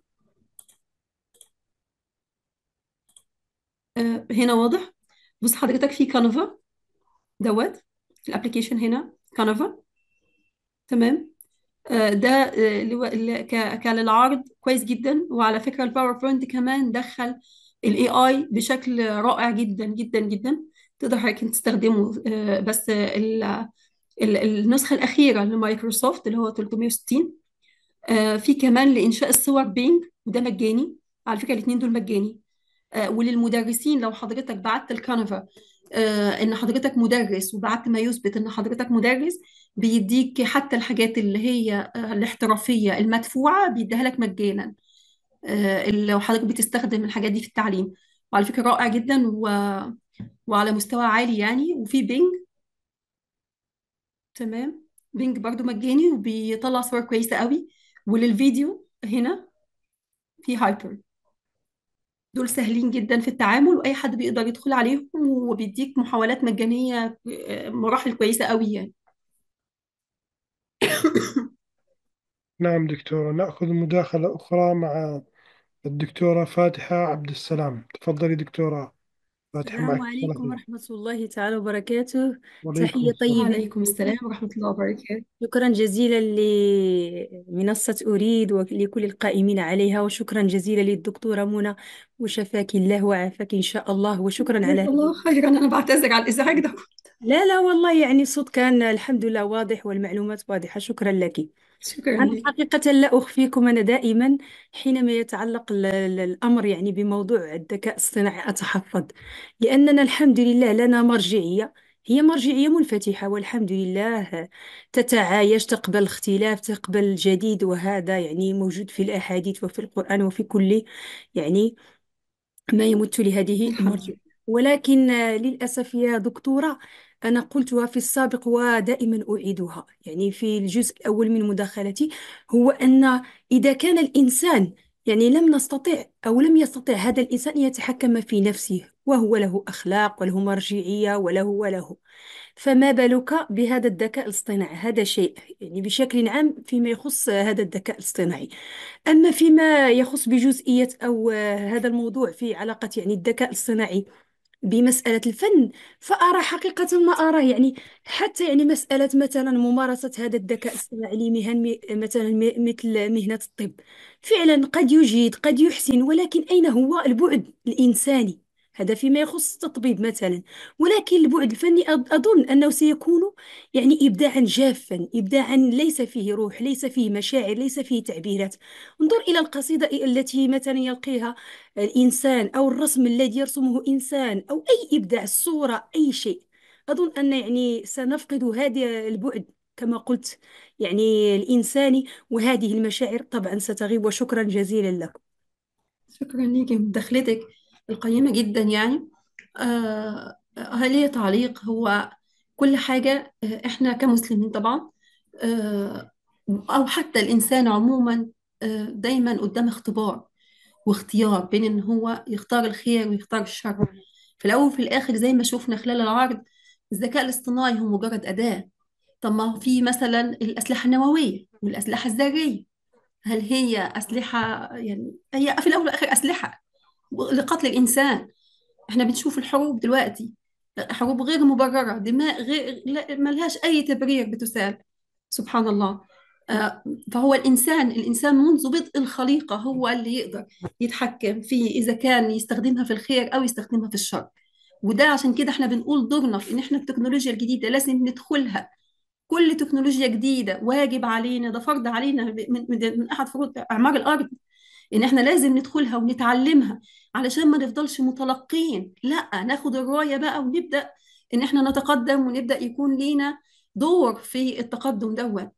آه، هنا واضح بص حضرتك في كانفا دوت الابلكيشن هنا كانفا تمام آه، ده آه، اللي هو- اللي ك- كان للعرض كويس جدا وعلى فكرة الباوربوينت كمان دخل الاي اي بشكل رائع جدا جدا جدا تقدر حضرتك تستخدمه آه، بس آه، ال- ال- النسخة الأخيرة لمايكروسوفت اللي هو 360 آه، في كمان لإنشاء الصور بينج وده مجاني على فكرة الاتنين دول مجاني آه، وللمدرسين لو حضرتك بعت الكانفا آه، ان حضرتك مدرس وبعت ما يثبت ان حضرتك مدرس بيديك حتى الحاجات اللي هي آه، الاحترافية المدفوعة بيديها لك مجانا آه، اللي لو حضرتك بتستخدم الحاجات دي في التعليم وعلى فكرة رائع جدا و... وعلى مستوى عالي يعني وفي بينج تمام بينج برضو مجاني وبيطلع صور كويسة قوي وللفيديو هنا في هايبر دول سهلين جدا في التعامل واي حد بيقدر يدخل عليهم وبيديك محاولات مجانيه آه، مراحل كويسه قوي يعني نعم دكتورة نأخذ مداخلة أخرى مع الدكتورة فاتحة عبد السلام تفضلي دكتورة فاتحة السلام معك عليكم الصلاحية ورحمة الله تعالى وبركاته وعليكم تحية السلام طيبة وعليكم لكم السلام ورحمه الله وبركاته شكرا جزيلا لمنصة أريد ولكل القائمين عليها وشكرا جزيلا للدكتورة منى وشفاك الله وعافاك إن شاء الله وشكرا على جزاك الله خيرا انا بعتذر على الازعاج ده لا لا والله يعني الصوت كان الحمد لله واضح والمعلومات واضحة شكرا لك شكرا أنا لك حقيقة لا أخفيكم أنا دائما حينما يتعلق ال- ال- الأمر يعني بموضوع الذكاء الصناعي أتحفظ لأننا الحمد لله لنا مرجعية هي مرجعية منفتحة والحمد لله تتعايش تقبل الاختلاف تقبل الجديد وهذا يعني موجود في الأحاديث وفي القرآن وفي كل يعني ما يمت لهذه الحمد المرجع لله ولكن آه، للأسف يا دكتورة أنا قلتها في السابق ودائما أعيدها يعني في الجزء الأول من مداخلتي هو أن إذا كان الإنسان يعني لم نستطع أو لم يستطع هذا الإنسان أن يتحكم في نفسه وهو له أخلاق وله مرجعية وله وله فما بالك بهذا الذكاء الاصطناعي هذا شيء يعني بشكل عام فيما يخص هذا الذكاء الاصطناعي أما فيما يخص بجزئية أو آه، هذا الموضوع في علاقة يعني الذكاء الاصطناعي بمسألة الفن فأرى حقيقة ما أراه يعني حتى يعني مسألة مثلا ممارسة هذا الذكاء الاصطناعي لمهن م- مثلا م- مثل مهنة الطب فعلا قد يجيد قد يحسن ولكن أين هو البعد الإنساني هذا فيما يخص التطبيب مثلا ولكن البعد الفني أظ- أظن أنه سيكون يعني إبداعا جافا إبداعا ليس فيه روح ليس فيه مشاعر ليس فيه تعبيرات انظر إلى القصيدة التي مثلا يلقيها الإنسان أو الرسم الذي يرسمه إنسان أو أي إبداع الصورة أي شيء أظن أن يعني سنفقد هذا البعد كما قلت يعني الإنساني وهذه المشاعر طبعا ستغيب وشكرا جزيلا لكم شكرا ليكي مداخلتك القيمة جدا يعني آه هل لي تعليق هو كل حاجة آه، إحنا كمسلمين طبعا آه أو حتى الإنسان عموما آه دايما قدام اختبار واختيار بين إن هو يختار الخير ويختار الشر في الأول وفي الآخر زي ما شفنا خلال العرض الذكاء الاصطناعي هو مجرد أداة طب ما هو في مثلا الأسلحة النووية والأسلحة الذرية هل هي أسلحة يعني هي في الأول والآخر أسلحة لقتل الإنسان احنا بنشوف الحروب دلوقتي حروب غير مبررة دماء غير لا- ملهاش أي تبرير بتسال سبحان الله آه، فهو الإنسان الإنسان منذ بدء الخليقة هو اللي يقدر يتحكم في إذا كان يستخدمها في الخير أو يستخدمها في الشر وده عشان كده احنا بنقول دورنا في إن احنا التكنولوجيا الجديدة لازم ندخلها كل تكنولوجيا جديدة واجب علينا ده فرض علينا من, من, من أحد فروض إعمار الأرض إن إحنا لازم ندخلها ونتعلمها علشان ما نفضلش متلقين لا ناخد الراية بقى ونبدأ إن إحنا نتقدم ونبدأ يكون لينا دور في التقدم دوت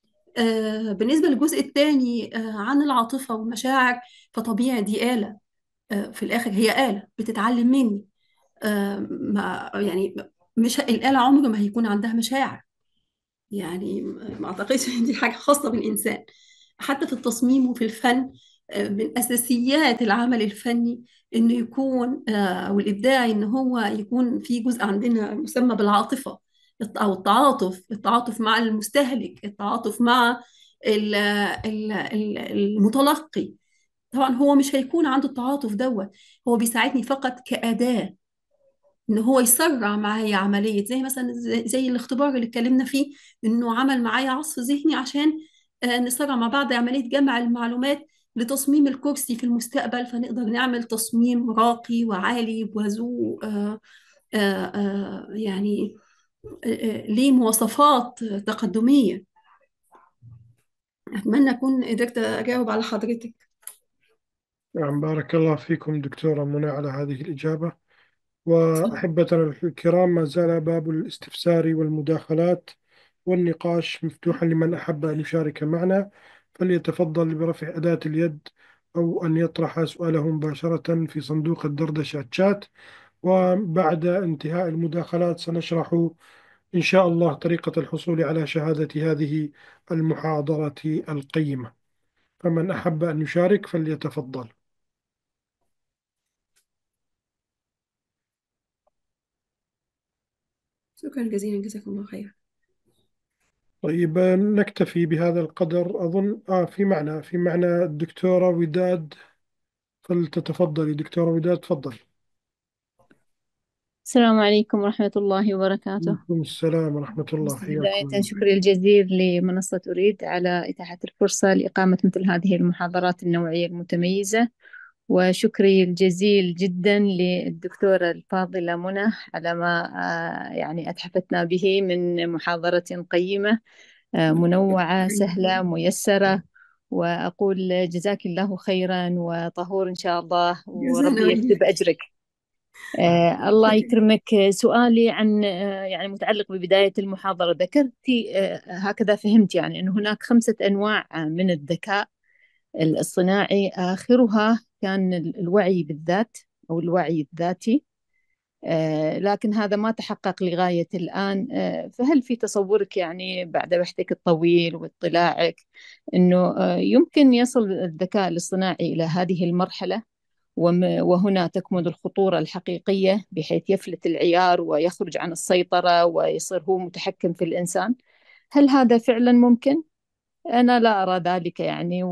آه بالنسبة للجزء الثاني آه عن العاطفة والمشاعر فطبيعي دي آلة آه في الآخر هي آلة بتتعلم مني آه ما يعني مش الآلة عمر ما هيكون عندها مشاعر يعني ما أعتقدش إن دي حاجة خاصة بالإنسان حتى في التصميم وفي الفن آه، من أساسيات العمل الفني إنه يكون آه، أو الإبداعي إن هو يكون في جزء عندنا مسمى بالعاطفة الت- أو التعاطف التعاطف مع المستهلك التعاطف مع ال- ال- ال- المتلقي طبعا هو مش هيكون عنده التعاطف دوت هو بيساعدني فقط كأداة ان هو يسرع معايا عمليه زي مثلا زي, زي الاختبار اللي اتكلمنا فيه انه عمل معايا عصف ذهني عشان آه، نسرع مع بعض عمليه جمع المعلومات لتصميم الكرسي في المستقبل فنقدر نعمل تصميم راقي وعالي وذو آه، آه، آه، يعني آه، آه، ليه مواصفات تقدميه اتمنى اكون قدرت اجاوب على حضرتك نعم بارك الله فيكم دكتورة منى على هذه الإجابة وأحبتنا الكرام ما زال باب الاستفسار والمداخلات والنقاش مفتوحا لمن أحب أن يشارك معنا فليتفضل برفع أداة اليد أو أن يطرح سؤاله مباشرة في صندوق الدردشة شات وبعد انتهاء المداخلات سنشرح إن شاء الله طريقة الحصول على شهادة هذه المحاضرة القيمة فمن أحب أن يشارك فليتفضل شكرا جزيلا جزاكم الله خير طيب نكتفي بهذا القدر أظن آه في معنى في معنى الدكتورة وداد فلتتفضلي دكتورة وداد تفضل السلام عليكم ورحمة الله وبركاته عليكم السلام ورحمة الله حياكم بداية الله شكري الجزيل لمنصة أريد على إتاحة الفرصة لإقامة مثل هذه المحاضرات النوعية المتميزة وشكري الجزيل جدا للدكتورة الفاضلة منى على ما آه، يعني أتحفتنا به من محاضرة قيمة آه، منوعة سهلة ميسرة وأقول جزاك الله خيرا وطهور إن شاء الله جزانا وربي يكتب وإياك أجرك آه الله يكرمك آه، سؤالي عن آه يعني متعلق ببداية المحاضرة ذكرتي آه هكذا فهمت يعني أن هناك خمسة أنواع آه، من الذكاء الصناعي آخرها كان ال- الوعي بالذات أو الوعي الذاتي آه لكن هذا ما تحقق لغاية الآن آه فهل في تصورك يعني بعد بحثك الطويل واطلاعك أنه آه يمكن يصل الذكاء الاصطناعي إلى هذه المرحلة وم- وهنا تكمن الخطورة الحقيقية بحيث يفلت العيار ويخرج عن السيطرة ويصير هو متحكم في الإنسان هل هذا فعلا ممكن؟ أنا لا أرى ذلك يعني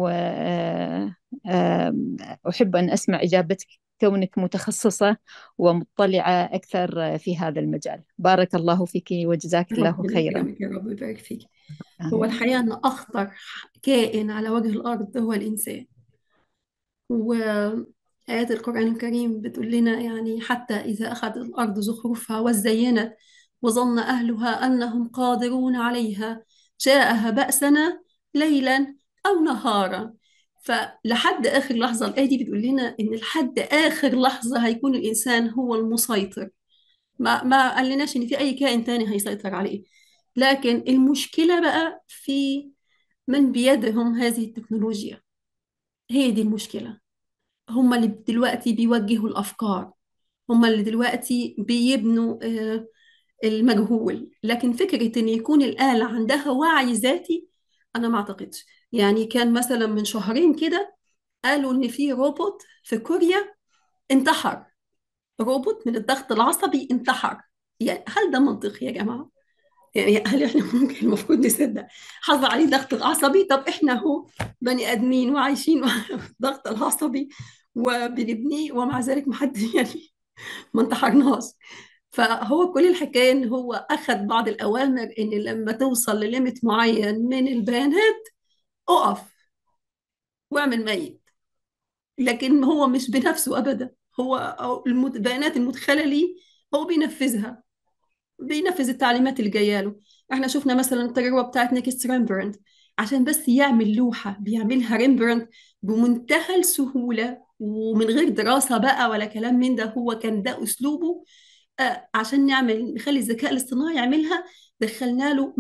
وأحب أن أسمع إجابتك كونك متخصصة ومطلعة أكثر في هذا المجال بارك الله فيك وجزاك الله ربنا خيرا يكرمك يا رب ويبارك فيك هو آمين الحقيقة أن أخطر كائن على وجه الأرض هو الإنسان آيات القرآن الكريم بتقول لنا يعني حتى إذا أخذت الأرض زخرفها وزينت وظن أهلها أنهم قادرون عليها جاءها بأسنا ليلا أو نهارا فلحد آخر لحظة الآية دي بتقول لنا إن لحد آخر لحظة هيكون الإنسان هو المسيطر ما ما قالناش إن في أي كائن تاني هيسيطر عليه لكن المشكلة بقى في من بيدهم هذه التكنولوجيا هي دي المشكلة هم اللي دلوقتي بيوجهوا الأفكار هم اللي دلوقتي بيبنوا آه، المجهول لكن فكرة إن يكون الآلة عندها وعي ذاتي أنا ما أعتقدش يعني كان مثلا من شهرين كده قالوا إن في روبوت في كوريا انتحر روبوت من الضغط العصبي انتحر يعني هل ده منطقي يا جماعة؟ يعني هل احنا ممكن المفروض نصدق حصل عليه ضغط عصبي طب احنا اهو بني ادمين وعايشين مع الضغط العصبي وبنبنيه ومع ذلك ما حد يعني ما انتحرناش فهو كل الحكايه ان هو اخذ بعض الاوامر ان لما توصل لليميت معين من البيانات اقف واعمل ميت لكن هو مش بنفسه ابدا هو أو المت- البيانات المدخله ليه هو بينفذها بينفذ التعليمات اللي جايه له احنا شفنا مثلا التجربه بتاعت نيكست ريمبرنت عشان بس يعمل لوحه بيعملها ريمبرنت بمنتهى السهوله ومن غير دراسه بقى ولا كلام من ده هو كان ده اسلوبه آه عشان نعمل نخلي الذكاء الاصطناعي يعملها دخلنا له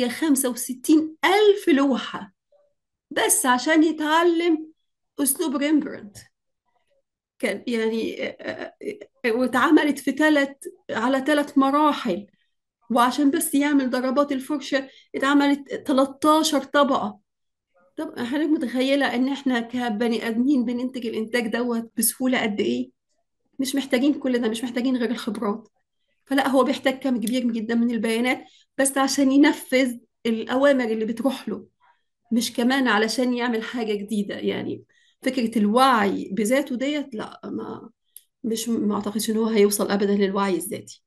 165 ألف لوحة بس عشان يتعلم أسلوب ريمبرنت كان يعني آه، آه، واتعملت في ثلاث على ثلاث مراحل وعشان بس يعمل ضربات الفرشة اتعملت 13 طبقة طب حضرتك متخيلة إن إحنا كبني آدمين بننتج الإنتاج دوت بسهولة قد إيه؟ مش محتاجين كل ده مش محتاجين غير الخبرات فلا هو بيحتاج كم كبير جدا من البيانات بس عشان ينفذ الأوامر اللي بتروح له مش كمان علشان يعمل حاجة جديدة يعني فكرة الوعي بذاته ديت لا ما مش ما أعتقدش إن هو هيوصل أبدا للوعي الذاتي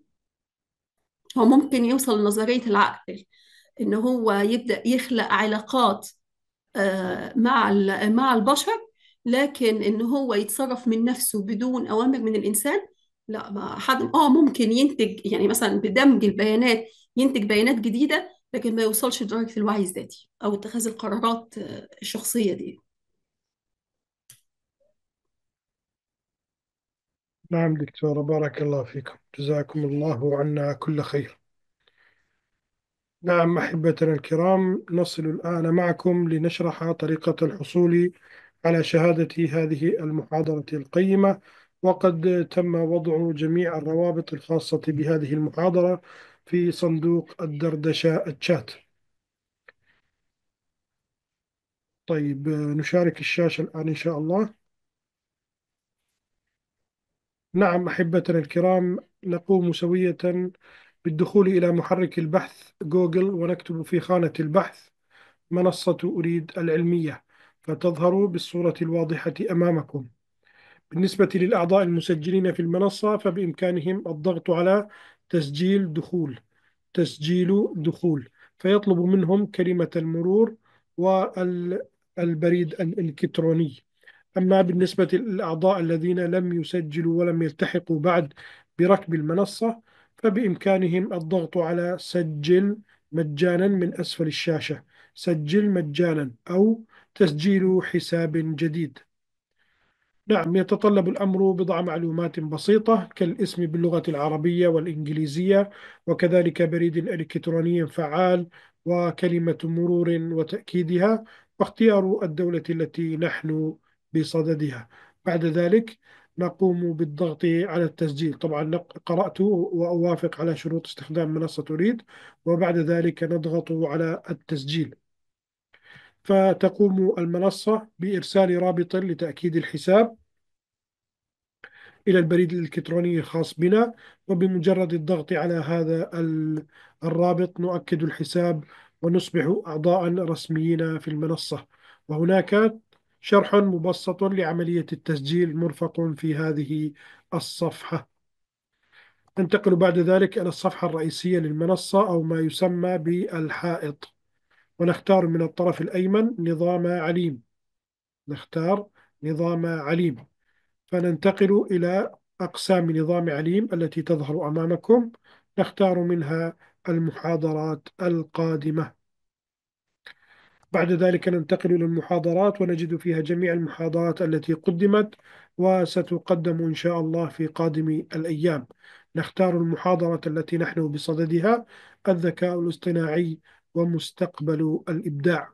هو ممكن يوصل لنظرية العقل إن هو يبدأ يخلق علاقات آه، مع ال- مع البشر لكن إن هو يتصرف من نفسه بدون أوامر من الإنسان لا ما حد اه ممكن ينتج يعني مثلا بدمج البيانات ينتج بيانات جديدة لكن ما يوصلش لدرجة الوعي الذاتي أو اتخاذ القرارات آه، الشخصية دي نعم دكتورة بارك الله فيكم جزاكم الله عنا كل خير نعم أحبتنا الكرام نصل الآن معكم لنشرح طريقة الحصول على شهادة هذه المحاضرة القيمة وقد تم وضع جميع الروابط الخاصة بهذه المحاضرة في صندوق الدردشة الشات طيب نشارك الشاشة الآن إن شاء الله نعم أحبتنا الكرام نقوم سوية بالدخول إلى محرك البحث جوجل ونكتب في خانة البحث منصة أريد العلمية فتظهر بالصورة الواضحة أمامكم بالنسبة للأعضاء المسجلين في المنصة فبإمكانهم الضغط على تسجيل دخول تسجيل دخول فيطلب منهم كلمة المرور والبريد الإلكتروني أما بالنسبة للأعضاء الذين لم يسجلوا ولم يلتحقوا بعد بركب المنصة فبإمكانهم الضغط على سجل مجانا من أسفل الشاشة سجل مجانا أو تسجيل حساب جديد نعم يتطلب الأمر بضع معلومات بسيطة كالاسم باللغة العربية والإنجليزية وكذلك بريد إلكتروني فعال وكلمة مرور وتأكيدها واختيار الدولة التي نحن بصددها بعد ذلك نقوم بالضغط على التسجيل طبعا قرأت وأوافق على شروط استخدام منصة أريد وبعد ذلك نضغط على التسجيل فتقوم المنصة بإرسال رابط لتأكيد الحساب إلى البريد الإلكتروني الخاص بنا وبمجرد الضغط على هذا الرابط نؤكد الحساب ونصبح أعضاء رسميين في المنصة وهناك شرح مبسط لعملية التسجيل مرفق في هذه الصفحة ننتقل بعد ذلك إلى الصفحة الرئيسية للمنصة أو ما يسمى بالحائط ونختار من الطرف الأيمن نظام عليم نختار نظام عليم فننتقل إلى أقسام نظام عليم التي تظهر أمامكم نختار منها المحاضرات القادمة بعد ذلك ننتقل إلى المحاضرات ونجد فيها جميع المحاضرات التي قدمت وستقدم إن شاء الله في قادم الأيام نختار المحاضرة التي نحن بصددها الذكاء الاصطناعي ومستقبل الإبداع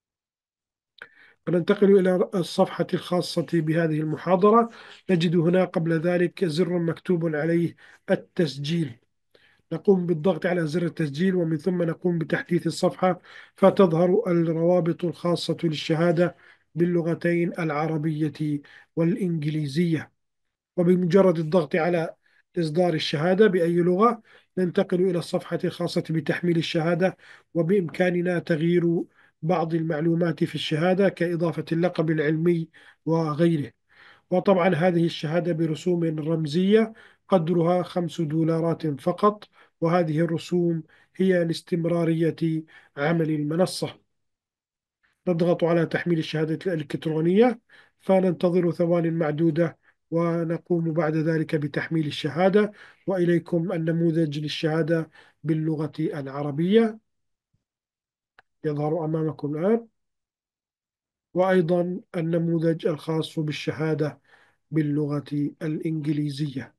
وننتقل إلى الصفحة الخاصة بهذه المحاضرة نجد هنا قبل ذلك زر مكتوب عليه التسجيل نقوم بالضغط على زر التسجيل ومن ثم نقوم بتحديث الصفحة فتظهر الروابط الخاصة للشهادة باللغتين العربية والإنجليزية وبمجرد الضغط على إصدار الشهادة بأي لغة ننتقل إلى الصفحة الخاصة بتحميل الشهادة وبإمكاننا تغيير بعض المعلومات في الشهادة كإضافة اللقب العلمي وغيره وطبعا هذه الشهادة برسوم رمزية قدرها خمس دولارات فقط وهذه الرسوم هي لاستمرارية عمل المنصة نضغط على تحميل الشهادة الإلكترونية فننتظر ثوان معدودة ونقوم بعد ذلك بتحميل الشهادة وإليكم النموذج للشهادة باللغة العربية يظهر أمامكم الآن وأيضا النموذج الخاص بالشهادة باللغة الإنجليزية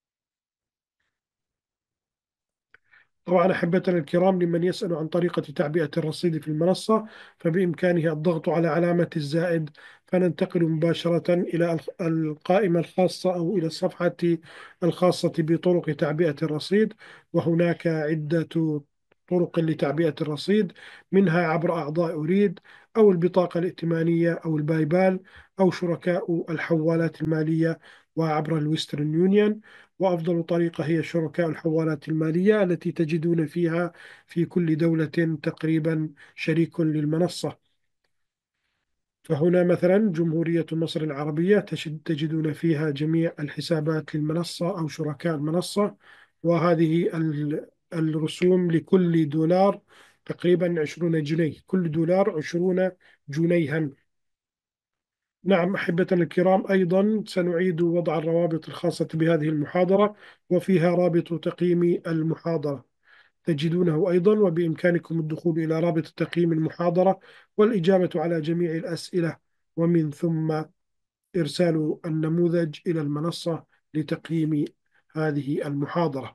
طبعا أحبتنا الكرام لمن يسأل عن طريقة تعبئة الرصيد في المنصة فبإمكانه الضغط على علامة الزائد فننتقل مباشرة إلى القائمة الخاصة أو إلى الصفحة الخاصة بطرق تعبئة الرصيد وهناك عدة طرق لتعبئة الرصيد منها عبر أعضاء أريد أو البطاقة الائتمانية أو البايبال أو شركاء الحوالات المالية وعبر الويسترن يونيون وأفضل طريقة هي شركاء الحوالات المالية التي تجدون فيها في كل دولة تقريبا شريك للمنصة فهنا مثلا جمهورية مصر العربية تجدون فيها جميع الحسابات للمنصة أو شركاء المنصة وهذه الرسوم لكل دولار تقريبا عشرون جنيه كل دولار عشرون جنيها نعم أحبتنا الكرام أيضا سنعيد وضع الروابط الخاصة بهذه المحاضرة وفيها رابط تقييم المحاضرة تجدونه أيضا وبإمكانكم الدخول إلى رابط تقييم المحاضرة والإجابة على جميع الأسئلة ومن ثم إرسال النموذج إلى المنصة لتقييم هذه المحاضرة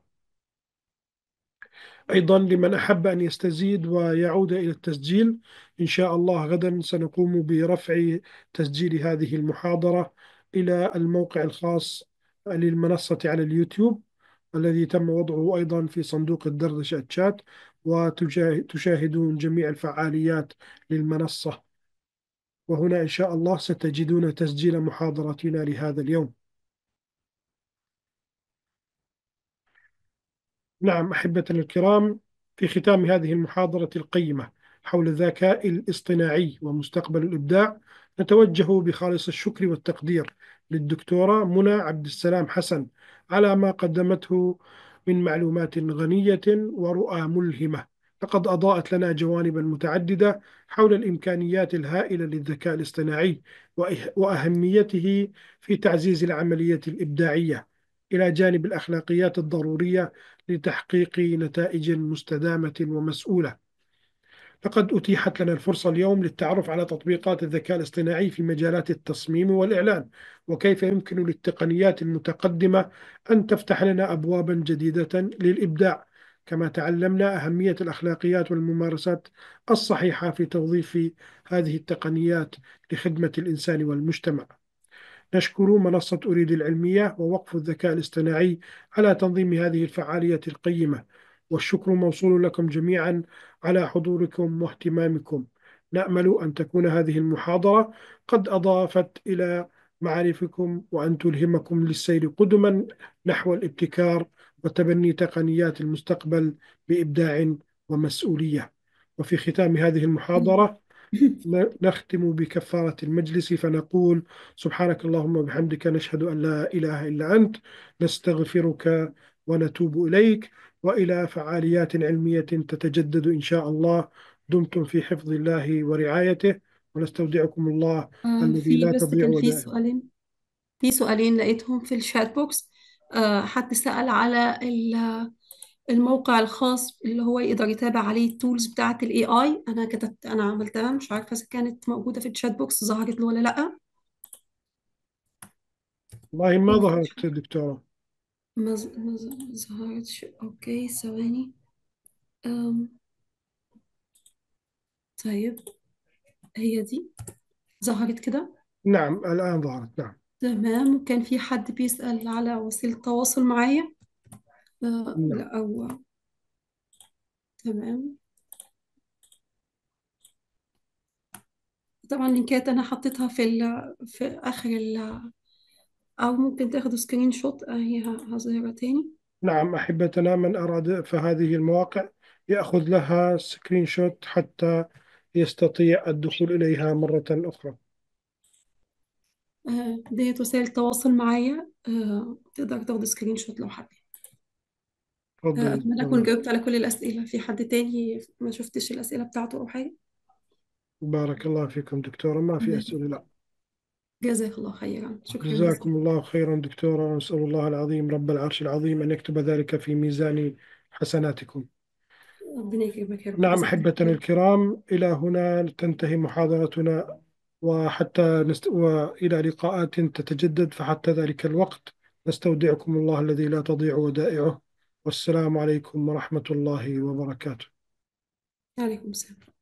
أيضا لمن أحب أن يستزيد ويعود إلى التسجيل إن شاء الله غدا سنقوم برفع تسجيل هذه المحاضرة إلى الموقع الخاص للمنصة على اليوتيوب الذي تم وضعه أيضا في صندوق الدردشة تشات وتشاهدون جميع الفعاليات للمنصة وهنا إن شاء الله ستجدون تسجيل محاضرتنا لهذا اليوم نعم أحبتنا الكرام في ختام هذه المحاضرة القيمة حول الذكاء الاصطناعي ومستقبل الإبداع نتوجه بخالص الشكر والتقدير للدكتورة منى عبد السلام حسن على ما قدمته من معلومات غنية ورؤى ملهمة لقد أضاءت لنا جوانبا متعددة حول الإمكانيات الهائلة للذكاء الاصطناعي وأهميته في تعزيز العملية الإبداعية إلى جانب الأخلاقيات الضرورية لتحقيق نتائج مستدامة ومسؤولة لقد أتيحت لنا الفرصة اليوم للتعرف على تطبيقات الذكاء الاصطناعي في مجالات التصميم والإعلان وكيف يمكن للتقنيات المتقدمة أن تفتح لنا أبوابا جديدة للإبداع كما تعلمنا أهمية الأخلاقيات والممارسات الصحيحة في توظيف هذه التقنيات لخدمة الإنسان والمجتمع نشكر منصة أريد العلمية ووقف الذكاء الاصطناعي على تنظيم هذه الفعالية القيمة والشكر موصول لكم جميعا على حضوركم واهتمامكم نأمل أن تكون هذه المحاضرة قد أضافت إلى معارفكم وأن تلهمكم للسير قدما نحو الابتكار وتبني تقنيات المستقبل بإبداع ومسؤولية وفي ختام هذه المحاضرة نختم بكفارة المجلس فنقول سبحانك اللهم وبحمدك نشهد أن لا إله إلا أنت نستغفرك ونتوب إليك وإلى فعاليات علمية تتجدد إن شاء الله دمتم في حفظ الله ورعايته ونستودعكم الله آه الذي في لا بس تضيع كان في ودائعه سؤالين في سؤالين لقيتهم في الشات بوكس آه، حد سأل على ال- الموقع الخاص اللي هو يقدر يتابع عليه التولز بتاعة الاي اي انا كتبت انا عملتها مش عارفة اذا كانت موجودة في الشات بوكس ظهرت له ولا لا والله ما ظهرت دكتورة ما ز- ما ز- ظهرتش اوكي ثواني أم. طيب هي دي ظهرت كده نعم الآن ظهرت نعم تمام وكان في حد بيسأل على وسيلة تواصل معايا آه نعم لا أو تمام طبعا اللينكات أنا حطيتها في ال... في آخر ال... أو ممكن تاخدوا سكرين شوت أهي ه- هظهرها تاني نعم أحبتنا من أراد فهذه المواقع يأخذ لها سكرين شوت حتى يستطيع الدخول إليها مرة أخرى آه ديت وسائل التواصل معايا آه تقدر تاخد سكرين شوت لو حابب آه تفضل أتمنى أكون دكتورة جاوبت على كل الأسئلة في حد تاني ما شفتش الأسئلة بتاعته أو حاجة بارك الله فيكم دكتورة ما في تمام. أسئلة لا جزاك الله خيرا شكرا جزيلا جزاكم الله خيرا دكتورة ونسأل الله العظيم رب العرش العظيم أن يكتب ذلك في ميزان حسناتكم ربنا يكرمك يا رب نعم جزاك الله أحبتنا خير الكرام إلى هنا تنتهي محاضرتنا وحتى نست... وإلى لقاءات تتجدد فحتى ذلك الوقت نستودعكم الله الذي لا تضيع ودائعه والسلام عليكم ورحمة الله وبركاته عليكم السلام